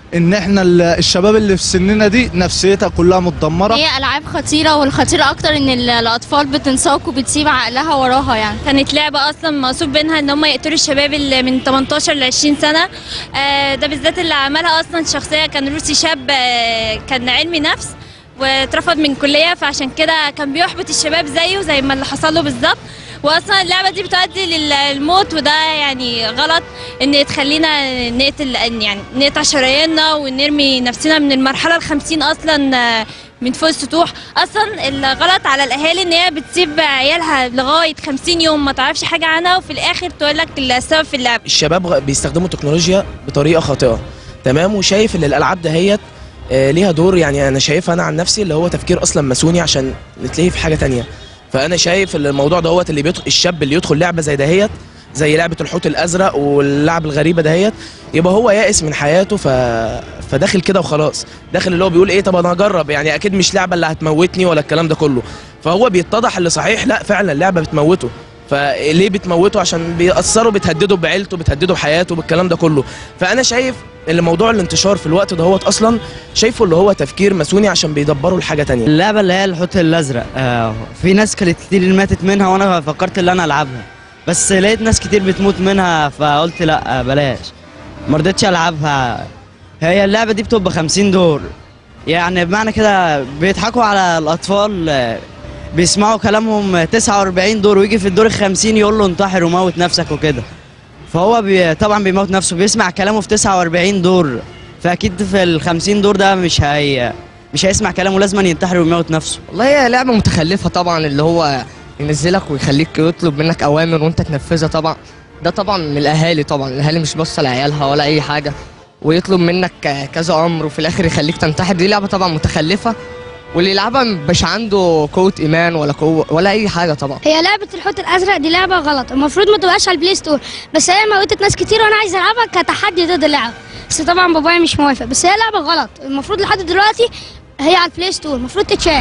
ان احنا ال- الشباب اللي في سننا دي نفسيتها كلها متدمره هي العاب خطيره والخطيره اكتر ان ال- الاطفال بتنساق وبتسيب عقلها وراها يعني كانت لعبة أصلا مقصود بينها إن هم يقتلوا الشباب اللي من 18 ل 20 سنة آه، ده بالذات اللي عملها أصلا شخصية كان روسي شاب آه، كان علمي نفس واترفض من كلية فعشان كده كان بيحبط الشباب زيه زي ما اللي حصل له بالظبط واصلا اللعبه دي بتؤدي للموت وده يعني غلط ان تخلينا نقتل يعني نقطع شراييننا ونرمي نفسنا من المرحله الخمسين اصلا آه، من فوق السطوح اصلا الغلط على الاهالي ان هي بتسيب عيالها لغايه 50 يوم ما تعرفش حاجه عنها وفي الاخر تقول لك السبب في اللعب الشباب غ- بيستخدموا التكنولوجيا بطريقه خاطئه تمام وشايف ان الالعاب دهيت آه، ليها دور يعني انا شايفها انا عن نفسي اللي هو تفكير اصلا ماسوني عشان نتلهي في حاجه تانية فانا شايف ان الموضوع دوت اللي بيدخل الشاب اللي يدخل لعبه زي دهيت زي لعبه الحوت الازرق واللعب الغريبه دهيت يبقى هو يائس من حياته ف... فداخل كده وخلاص داخل اللي هو بيقول ايه طب انا هجرب يعني اكيد مش لعبه اللي هتموتني ولا الكلام ده كله فهو بيتضح اللي صحيح لا فعلا اللعبه بتموته فليه بتموته عشان بيأثروا بتهددوا بعيلته بتهددوا بحياته بالكلام ده كله فانا شايف ان موضوع الانتشار في الوقت دهوت اصلا شايفه اللي هو تفكير ماسوني عشان بيدبروا لحاجه تانية اللعبه اللي هي الحوت الازرق آه في ناس كانت كتير اللي ماتت منها وانا فكرت ان انا العبها بس لقيت ناس كتير بتموت منها فقلت لا آه بلاش ما رضيتش العبها هي اللعبه دي بتبقى 50 دور يعني بمعنى كده بيضحكوا على الاطفال آه، بيسمعوا كلامهم 49 دور ويجي في الدور ال 50 يقول له انتحر وموت نفسك وكده فهو بي طبعا بيموت نفسه بيسمع كلامه في 49 دور فاكيد في ال 50 دور ده مش هي مش هيسمع كلامه لازم ينتحر ويموت نفسه والله هي لعبة متخلفة طبعا اللي هو ينزلك ويخليك يطلب منك أوامر وأنت تنفذها طبعا ده طبعا من الأهالي طبعا الأهالي مش باصة لعيالها ولا أي حاجة ويطلب منك كذا أمر وفي الآخر يخليك تنتحر دي لعبة طبعا متخلفة واللي يلعبها مش عنده قوة إيمان ولا قوة ولا أي حاجة طبعا هي لعبة الحوت الأزرق دي لعبة غلط المفروض ما تبقاش على البلاي ستور بس هي موتت ناس كتير وأنا عايز ألعبها كتحدي ضد اللعبة بس طبعا بابايا مش موافق بس هي لعبة غلط المفروض لحد دلوقتي هي على البلاي ستور المفروض تتشال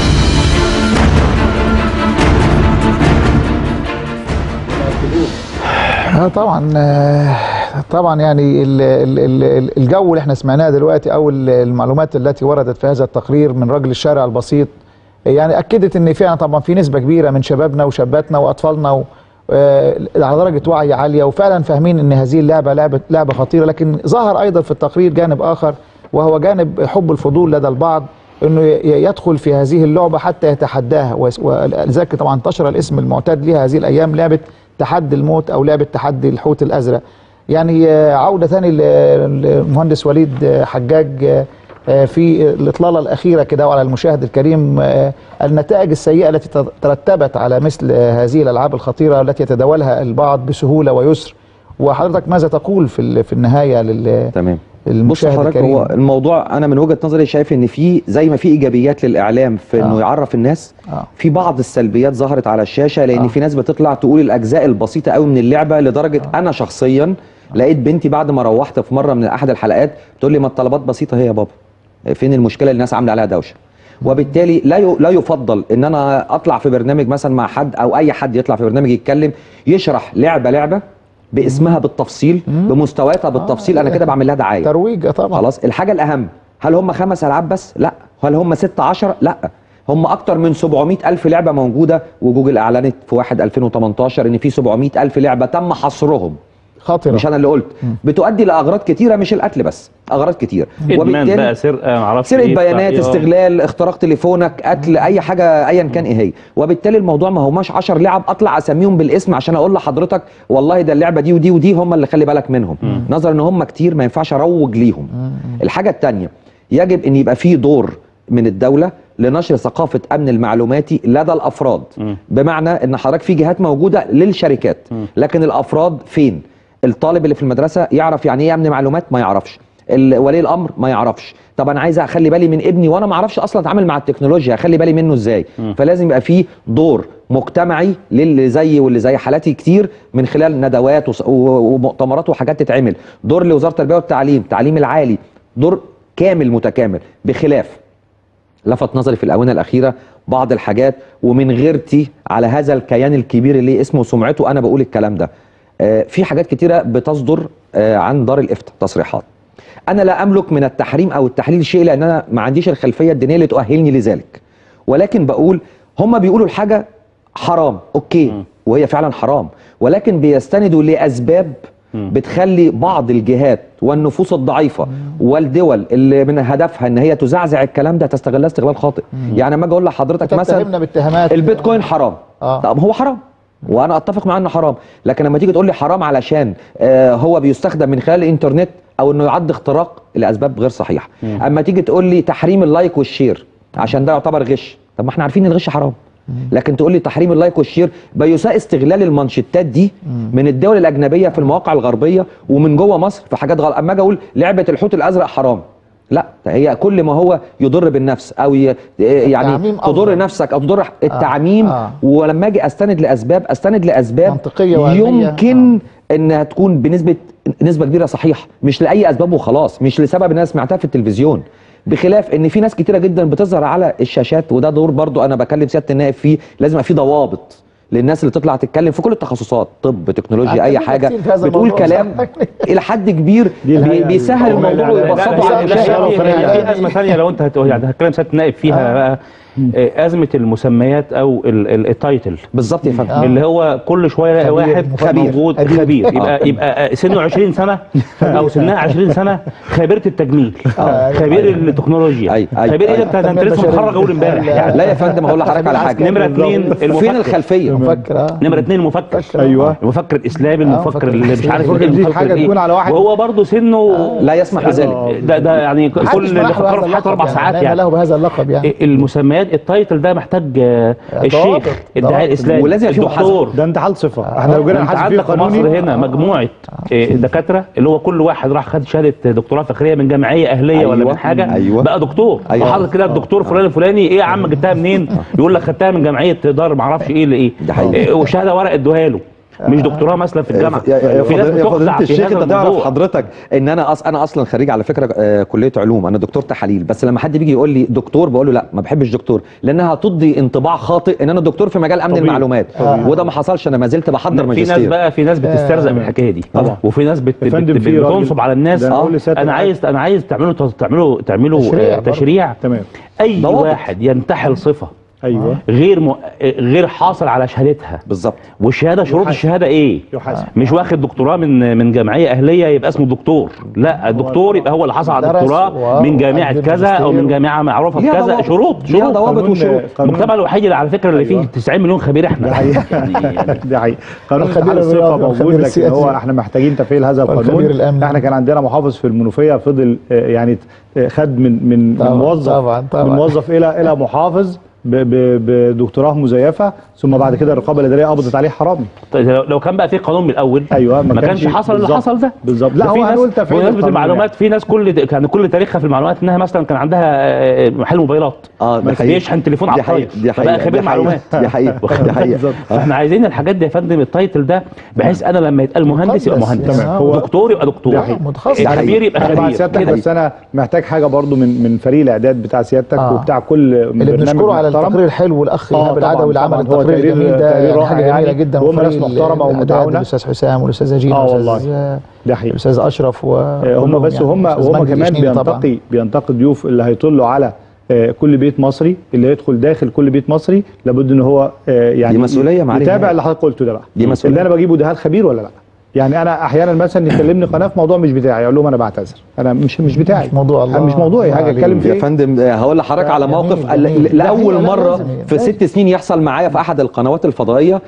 اه طبعا آه، طبعا يعني ال- ال- ال- الجو اللي احنا سمعناه دلوقتي او ال- المعلومات التي وردت في هذا التقرير من رجل الشارع البسيط يعني اكدت ان فعلا طبعا في نسبه كبيره من شبابنا وشاباتنا واطفالنا و آه، على درجه وعي عاليه وفعلا فاهمين ان هذه اللعبه لعبه لعبه خطيره لكن ظهر ايضا في التقرير جانب اخر وهو جانب حب الفضول لدى البعض انه ي- يدخل في هذه اللعبه حتى يتحداها وس- ولذلك طبعا انتشر الاسم المعتاد لها هذه الايام لعبه تحدي الموت او لعبه تحدي الحوت الازرق يعني آه، عوده ثاني للمهندس وليد آه، حجاج آه، آه، في الاطلاله الاخيره كده وعلى المشاهد الكريم آه، النتائج السيئه التي تر- ترتبت على مثل آه، هذه الالعاب الخطيره التي يتداولها البعض بسهوله ويسر وحضرتك ماذا تقول في ال- في النهايه لل تمام بص المشاهد حضرتك الكريم هو الموضوع انا من وجهه نظري شايف ان في زي ما في ايجابيات للاعلام في انه آه. يعرف الناس آه. في بعض السلبيات ظهرت على الشاشه لان آه. في ناس بتطلع تقول الاجزاء البسيطه قوي من اللعبه لدرجه انا شخصيا لقيت بنتي بعد ما روحت في مره من احد الحلقات تقول لي ما الطلبات بسيطه هي يا بابا فين المشكله اللي الناس عامله عليها دوشه وبالتالي لا ي- لا يفضل ان انا اطلع في برنامج مثلا مع حد او اي حد يطلع في برنامج يتكلم يشرح لعبه لعبه باسمها بالتفصيل بمستوياتها بالتفصيل انا كده بعمل لها دعايه ترويج طبعا خلاص الحاجه الاهم هل هم خمس العاب بس لا هل هم 16 لا هم اكتر من 700 الف لعبه موجوده وجوجل اعلنت في 1 2018 ان في 700 الف لعبه تم حصرهم خطره مش انا اللي قلت بتؤدي لاغراض كتيره مش القتل بس اغراض كتير ادمان بقى سرقه معرفش سرقه إيه، بيانات بتاع إيه، آه. استغلال اختراق تليفونك قتل اي حاجه ايا كان ايه هي وبالتالي الموضوع ما هماش 10 لعب اطلع اسميهم بالاسم عشان اقول لحضرتك والله ده اللعبه دي ودي ودي هم اللي خلي بالك منهم نظرا ان هم كتير ما ينفعش اروج ليهم الحاجه الثانيه يجب ان يبقى في دور من الدوله لنشر ثقافه امن المعلوماتي لدى الافراد بمعنى ان حضرتك في جهات موجوده للشركات لكن الافراد فين الطالب اللي في المدرسه يعرف يعني ايه امن معلومات ما يعرفش ال- ولي الامر ما يعرفش طب انا عايز اخلي بالي من ابني وانا ما اعرفش اصلا اتعامل مع التكنولوجيا اخلي بالي منه ازاي فلازم يبقى في دور مجتمعي للي زي واللي زي حالاتي كتير من خلال ندوات وص- و- ومؤتمرات وحاجات تتعمل دور لوزاره التربيه والتعليم التعليم العالي دور كامل متكامل بخلاف لفت نظري في الاونه الاخيره بعض الحاجات ومن غيرتي على هذا الكيان الكبير اللي اسمه سمعته انا بقول الكلام ده آه، في حاجات كتيره بتصدر آه، عن دار الافتاء تصريحات انا لا املك من التحريم او التحليل شيء لان انا ما عنديش الخلفيه الدينيه اللي تؤهلني لذلك ولكن بقول هم بيقولوا الحاجه حرام اوكي وهي فعلا حرام ولكن بيستندوا لاسباب بتخلي بعض الجهات والنفوس الضعيفه والدول اللي من هدفها ان هي تزعزع الكلام ده تستغلها استغلال خاطئ يعني لما اجي اقول لحضرتك مثلا تتهمنا باتهامات البيتكوين حرام آه. طب هو حرام وانا اتفق معاه انه حرام لكن لما تيجي تقول لي حرام علشان آه هو بيستخدم من خلال الانترنت او انه يعد اختراق لاسباب غير صحيحه اما تيجي تقول لي تحريم اللايك والشير عشان ده يعتبر غش طب ما احنا عارفين ان الغش حرام لكن تقول لي تحريم اللايك والشير بيساء استغلال المانشيتات دي من الدول الاجنبيه في المواقع الغربيه ومن جوه مصر في حاجات غلط اما اجي اقول لعبه الحوت الازرق حرام لا ده هي كل ما هو يضر بالنفس او ي... يعني التعميم تضر أفضل. نفسك او تضر التعميم آه. ولما اجي استند لاسباب استند لاسباب منطقية وعلمية. يمكن انها تكون بنسبه نسبه كبيره صحيحه مش لاي اسباب وخلاص مش لسبب ان انا سمعتها في التلفزيون بخلاف ان في ناس كتيره جدا بتظهر على الشاشات وده دور برضو انا بكلم سياده النائب فيه لازم يبقى في ضوابط للناس اللي تطلع تتكلم في كل التخصصات طب تكنولوجيا اي عندنا حاجه كتير في هذا بتقول الموضوع، كلام صح. الى حد كبير بي- بيسهل الموضوع ويبسطه على المشاهد في ازمه ثانيه لو انت هت- يعني هتكلم سياده النائب فيها بقى آه، ازمه المسميات او ال- ال- التايتل بالظبط يا فندم اللي هو كل شويه الاقي خبير، واحد خبير، موجود أديب. خبير آه. يبقى يبقى سنه 20 سنه او سنها 20 سنه خبيره التجميل خبير التكنولوجيا أي- أي- خبير ايه أي. انت ده انت لسه متخرج اول امبارح يعني لا يا فندم هقول لحضرتك على حاجه نمره اثنين فين المفكر الخلفيه مفكر آه. نمره اثنين المفكر أيوة. المفكر الاسلامي آه، المفكر مفكر اللي مش عارف المفكر ايه دي المفكر حاجة إيه. تكون على واحد- وهو برضه سنه لا يسمح يعني بذلك. ده ده يعني محدش كل اللي منحه بيفكروا هذا في حياته اربع اللقب ساعات يعني. يعني له بهذا اللقب يعني المسميات التايتل ده محتاج آه، ضوابط، الشيخ ضوابط. الداعيه الاسلامي ولازم يبقى فيه الدكتور ده انتحال صفه احنا لو جينا انت نحاسب فيه عندك في مصر قانوني هنا مجموعه آه، دكاتره اللي هو كل واحد راح خد شهاده دكتوراه فخريه من جمعيه اهليه ولا أيوة. من حاجه أيوة. بقى دكتور أيوة. وحاطط كده الدكتور فلان الفلاني ايه يا عم جبتها منين يقول لك خدتها من جمعيه دار ما اعرفش ايه لايه ده حقيقي. آه، وشهاده ورق ادوها له مش دكتوراه مثلا في الجامعه يا- يا في ناس فضيلة- يا بتخدع فضيلة في الشيخ هذا انت تعرف الموضوع حضرتك ان انا أص... انا اصلا خريج على فكره آه، كليه علوم انا دكتور تحاليل بس لما حد بيجي يقول لي دكتور بقول له لا ما بحبش دكتور لانها هتضي انطباع خاطئ ان انا دكتور في مجال امن طبيب. المعلومات وده ما حصلش انا ما زلت بحضر في ناس ماجستير بقى في ناس بتسترزق من الحكايه دي طبعا. وفي ناس بت يا فندم بت في راجل- بتنصب على الناس ده أنا بقول لسيادة انا العالم. عايز انا عايز تعملوا تعملوا تعملوا تشريع آه، برضه. تشريع تمام اي ضوابط. واحد ينتحل صفه ايوه غير م... غير حاصل على شهادتها بالظبط والشهاده شروط يحاسب. الشهاده ايه يحاسب. مش واخد دكتوراه من من جمعيه اهليه يبقى اسمه دكتور لا الدكتور يبقى هو اللي حصل على درس دكتوراه و- من جامعه وقدم كذا او من ماجستير. جامعه معروفه ليها بكذا ضوابط. شروط ليها شروط ضوابط قانون- وشروط قانون- المجتمع الوحيد اللي على فكره اللي فيه أيوة. 90 مليون خبير احنا ده حقيقي يعني يعني ده حقيقي قانون الخبير انتحال الصفه الرياضي موجود والخبير لكن هو السياسي. احنا محتاجين تفعيل هذا والخبير القانون الأمني. احنا كان عندنا محافظ في المنوفيه فضل آه، يعني آه، خد من من من طبعاً، موظف طبعاً، طبعاً. من موظف الى الى محافظ ب- ب- بدكتوراه مزيفه ثم بعد كده الرقابه الاداريه قبضت عليه حرامي طيب لو لو كان بقى في قانون من الاول ايوه ما كانش حصل اللي بالظبط. حصل ده بالظبط لا ده هو في ناس هنقول تفعيل بمناسبه القانون المعلومات في ناس كل كان كل تاريخها في المعلومات انها مثلا كان عندها آه، محل موبايلات اه ده بس حقيقي. بيشحن تليفون دي على الطريق حقيقة، دي فبقى حقيقة، خبير دي حقيقة، معلومات دي حقيقة، واخد دي بالك؟ حقيقة. فاحنا عايزين الحاجات دي يا فندم التايتل ده بحيث انا لما يتقال مهندس يبقى مقدس، مهندس تمام. هو- دكتور يبقى دكتور ده حقيقي. متخصص. ده حقيقي. خبير يبقى انا مع خبير سيادتك كده. بس انا محتاج حاجه برضو من من فريق الاعداد بتاع سيادتك آه. وبتاع كل اللي برنامج بنشكره على محترم. التقرير الحلو والاخ آه، ايهاب طبعاً، العدوي اللي عمل طبعاً. هو التقرير تقرير- الجميل ده تقرير يعني رائع حاجه جميله يعني. جدا وهم ناس وفريق محترمة الإعداد، ومتعاونة. الاستاذ حسام والاستاذه جينا آه والاستاذ والله. ده حقيقي الاستاذ اشرف و آه، هم كلهم بس يعني. هم والأستاذ هم مجدي كمان الشنيني طبعاً. بينتقي بينتقي ضيوف اللي هيطلوا على آه، كل بيت مصري اللي يدخل داخل كل بيت مصري لابد ان هو آه، يعني دي مسؤولية معالي يتابع النائب. اللي حضرتك قلته ده بقى دي مسؤولية. اللي انا بجيبه ده هل خبير ولا لا يعني انا احيانا مثلا يكلمني قناه في موضوع مش بتاعي اقول لهم انا بعتذر انا مش مش بتاعي مش موضوع الله. أنا مش موضوعي الله حاجه عليك. اتكلم يا فيه فندم آه، هقول لحضرتك لا، على جميل، موقف جميل. ل- لا، لاول لا، مره لازم، في لازم. ست سنين يحصل معايا في احد القنوات الفضائيه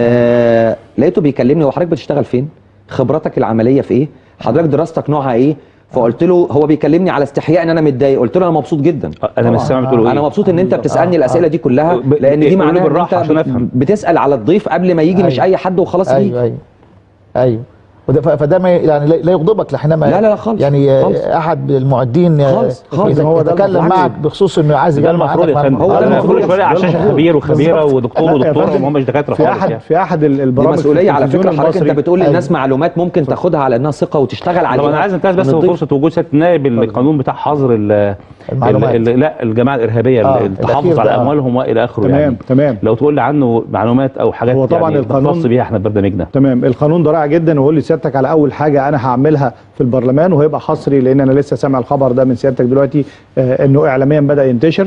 آه لقيته بيكلمني هو حضرتك بتشتغل فين خبرتك العمليه في ايه حضرتك دراستك نوعها ايه فقلت له هو بيكلمني على استحياء ان انا متضايق قلت له انا مبسوط جدا انا مش سامع بتقول انا ايه مبسوط ان انت بتسالني آه، الاسئله آه. دي كلها ب- لان دي قولي معناها ان بالراحة انت عشان أفهم. بتسال على الضيف قبل ما يجي مش أيوة. اي حد وخلاص يجي ايوه ايوه ايوه وده ف- فده ما ي- يعني لا لا يغضبك لحينما لا، لا، لا، خالص، يعني آه، خالص. احد المعدين آه، خالص، خالص. إذا هو ده يتكلم بالعكس. معك بخصوص انه عايز ده يجمع المفروض يا عندك فندم معلومات. هو ده انا المفروض. كل شويه على ده الشاشه المفروض. خبير وخبيره بالظبط. ودكتور لا، يا ودكتوره فندم، وهم مش دكاتره في خالص احد يعني. في احد ال- دي البرامج في مسؤوليه على التلفزيون فكره حضرتك انت المصري. بتقول أيوة. للناس معلومات ممكن تاخدها على انها ثقه وتشتغل عليها طب انا عايز انتهز بس من الضيف. فرصه وجود سياده النائب القانون بتاع حظر ال- المعلومات. ال- ال- لا الجماعه الارهابيه آه، اللي تحافظ الأخير على ده، آه. اموالهم والى اخره تمام يعني تمام لو تقول لي عنه معلومات او حاجات هو طبعاً يعني القانون- نختص بيها احنا في برنامجنا تمام القانون ده رائع جدا وقول لي سيادتك على اول حاجه انا هعملها في البرلمان وهيبقى حصري لان انا لسه سامع الخبر ده من سيادتك دلوقتي آه انه اعلاميا بدا ينتشر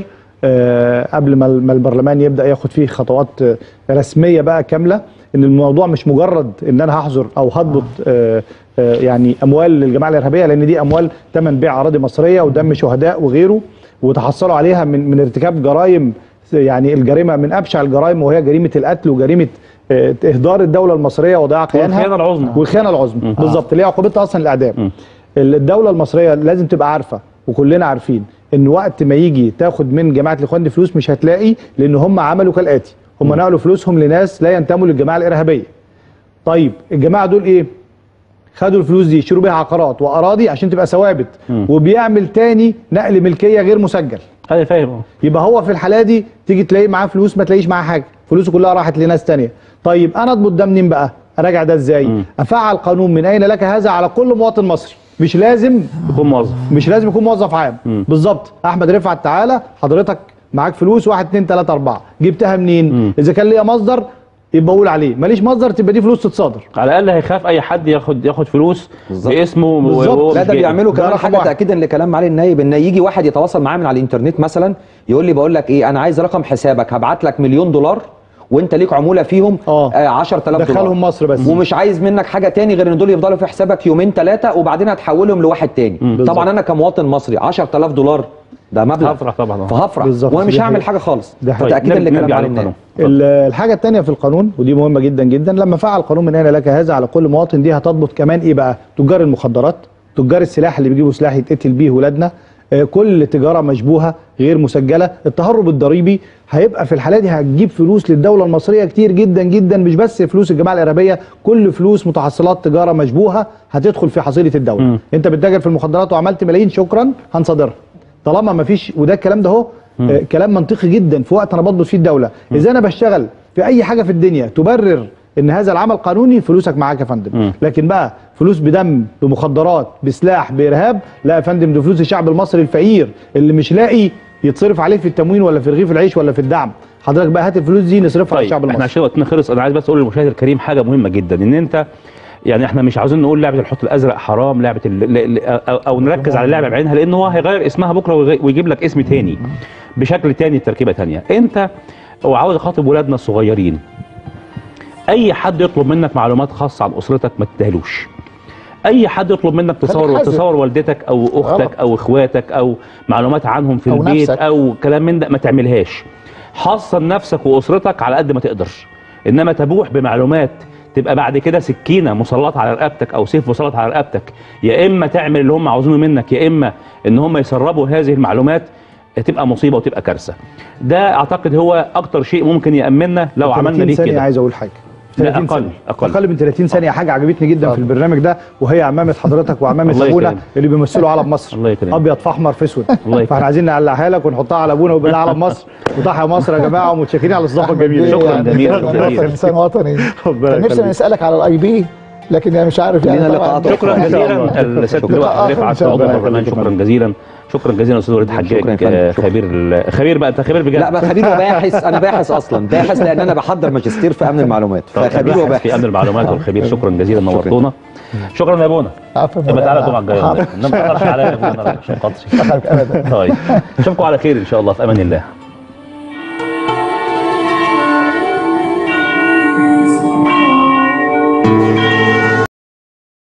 آه قبل ما ما البرلمان يبدا ياخد فيه خطوات آه، رسميه بقى كامله ان الموضوع مش مجرد ان انا هحظر او هضبط آه آه يعني اموال للجماعه الارهابيه لان دي اموال ثمن بيع اراضي مصريه ودم شهداء وغيره وتحصلوا عليها من من ارتكاب جرائم يعني الجريمه من ابشع الجرائم وهي جريمه القتل وجريمه آه، اهدار الدوله المصريه وضياع كيانها والخيانة العظمى. والخيانه العظمى بالظبط اللي هي عقوبتها اصلا الاعدام الدوله المصريه لازم تبقى عارفه وكلنا عارفين ان وقت ما يجي تاخد من جماعه الاخوان دي فلوس مش هتلاقي لان هم عملوا كالاتي هم نقلوا فلوسهم لناس لا ينتموا للجماعه الارهابيه طيب الجماعه دول ايه خدوا الفلوس دي يشتروا بيها عقارات واراضي عشان تبقى ثوابت وبيعمل تاني نقل ملكيه غير مسجل انا فاهم يبقى هو في الحاله دي تيجي تلاقي معاه فلوس ما تلاقيش معاه حاجه فلوسه كلها راحت لناس تانية طيب انا اضبط ده منين بقى اراجع ده ازاي افعل قانون من اين لك هذا على كل مواطن مصري مش لازم يكون موظف مش لازم يكون موظف عام بالظبط احمد رفعت تعالى حضرتك معاك فلوس واحد اتنين تلاته اربعه جبتها منين اذا كان ليا مصدر يبقى اقول عليه ماليش مصدر تبقى دي فلوس تتصادر على الاقل هيخاف اي حد ياخد ياخد فلوس باسمه وهو بالظبط لا مش ده جاي. بيعملوا كمان حاجه تاكيدا لكلام معالي النايب ان يجي واحد يتواصل معاه من على الانترنت مثلا يقول لي بقول لك ايه انا عايز رقم حسابك هبعت لك مليون دولار وانت ليك عموله فيهم آه 10000 دولار دخلهم مصر بس. ومش عايز منك حاجه تاني غير ان دول يفضلوا في حسابك يومين ثلاثه وبعدين هتحولهم لواحد تاني بالظبط. طبعا انا كمواطن مصري 10000 دولار ده مبلغ هفرح طبعا فهفرح بالظبط. وانا مش دي هعمل حقيقة. حاجه خالص ده حقيقة. تاكيدا طيب، لكلام نرجع معالي للقانون. النائب ال- الحاجه الثانيه في القانون ودي مهمه جدا جدا لما فعل قانون من اين لك هذا على كل مواطن دي هتضبط كمان ايه بقى تجار المخدرات تجار السلاح اللي بيجيبوا سلاح يتقتل بيه ولادنا آه، كل تجاره مشبوهه غير مسجله التهرب الضريبي هيبقى في الحاله دي هتجيب فلوس للدوله المصريه كتير جدا جدا مش بس فلوس الجماعه الارهابيه كل فلوس متحصلات تجاره مشبوهه هتدخل في حصيله الدوله م. انت بتتاجر في المخدرات وعملت ملايين شكرا هنصادرها طالما ما فيش وده الكلام ده اهو آه، كلام منطقي جدا في وقت انا بضبط فيه الدوله اذا انا بشتغل في اي حاجه في الدنيا تبرر ان هذا العمل قانوني فلوسك معاك يا فندم لكن بقى فلوس بدم بمخدرات بسلاح بارهاب لا يا فندم دي فلوس الشعب المصري الفقير اللي مش لاقي يتصرف عليه في التموين ولا في رغيف العيش ولا في الدعم حضرتك بقى هات الفلوس دي نصرفها على الشعب احنا المصري عشان وقتنا خلص انا عايز بس اقول للمشاهد الكريم حاجه مهمه جدا ان انت يعني احنا مش عاوزين نقول لعبه الحوت الازرق حرام لعبه ال... ل- ل- او, أو نركز على اللعبه بعينها لان هو هيغير اسمها بكره ويغ- ويجيب لك اسم تاني بشكل تاني تركيبه تانيه انت وعاوز اخاطب ولادنا الصغيرين اي حد يطلب منك معلومات خاصه عن اسرتك ما تديهالوش اي حد يطلب منك تصور حذر. تصور والدتك او اختك غلط. او اخواتك او معلومات عنهم في أو البيت نفسك. او كلام من ده ما تعملهاش حصن نفسك واسرتك على قد ما تقدر انما تبوح بمعلومات تبقى بعد كده سكينه مسلطه على رقبتك او سيف مسلط على رقبتك يا اما تعمل اللي هم عاوزينه منك يا اما ان هم يسربوا هذه المعلومات تبقى مصيبه وتبقى كارثه ده اعتقد هو اكتر شيء ممكن يامننا لو عملنا 30 بيه ثانيه كده عايز اقول حاجه لا 30 اقل ثانية. اقل اقل من 30 ثانيه حاجه عجبتني جدا في البرنامج ده وهي عمامه حضرتك وعمامه الله ابونا يكرمك. اللي بيمثلوا علم مصر الله يكرمك. ابيض في احمر في اسود الله يكرمك. فاحنا عايزين نقلعها لك ونحطها على ابونا وبين علم مصر وتحيا مصر يا جماعه ومتشكرين على الاستضافه الجميله شكرا جزيلا مصر انسان وطني ربنا كان نفسنا يخليك. نسالك على الاي بي لكن يعني مش عارف يعني لينا طبعاً. لقاءات شكرا جزيلا السيد اللواء رفعت عضو البرلمان شكرا جزيلا شكرا جزيلا استاذ وليد شكرا يا حجاج فندم. آه، خبير ال- خبير بقى انت خبير بجد لا بقى خبير وباحث انا باحث اصلا باحث لان انا بحضر ماجستير في امن المعلومات طب فخبير الباحث وباحث في امن المعلومات والخبير شكرا جزيلا نورتونا شكرا يا ابونا عفوا طب تعالى الجمعه الجايه حاضر. ما تاخرش عليا يا ابونا عشان خاطري أخرك أبدا طيب اشوفكم على خير ان شاء الله في امان الله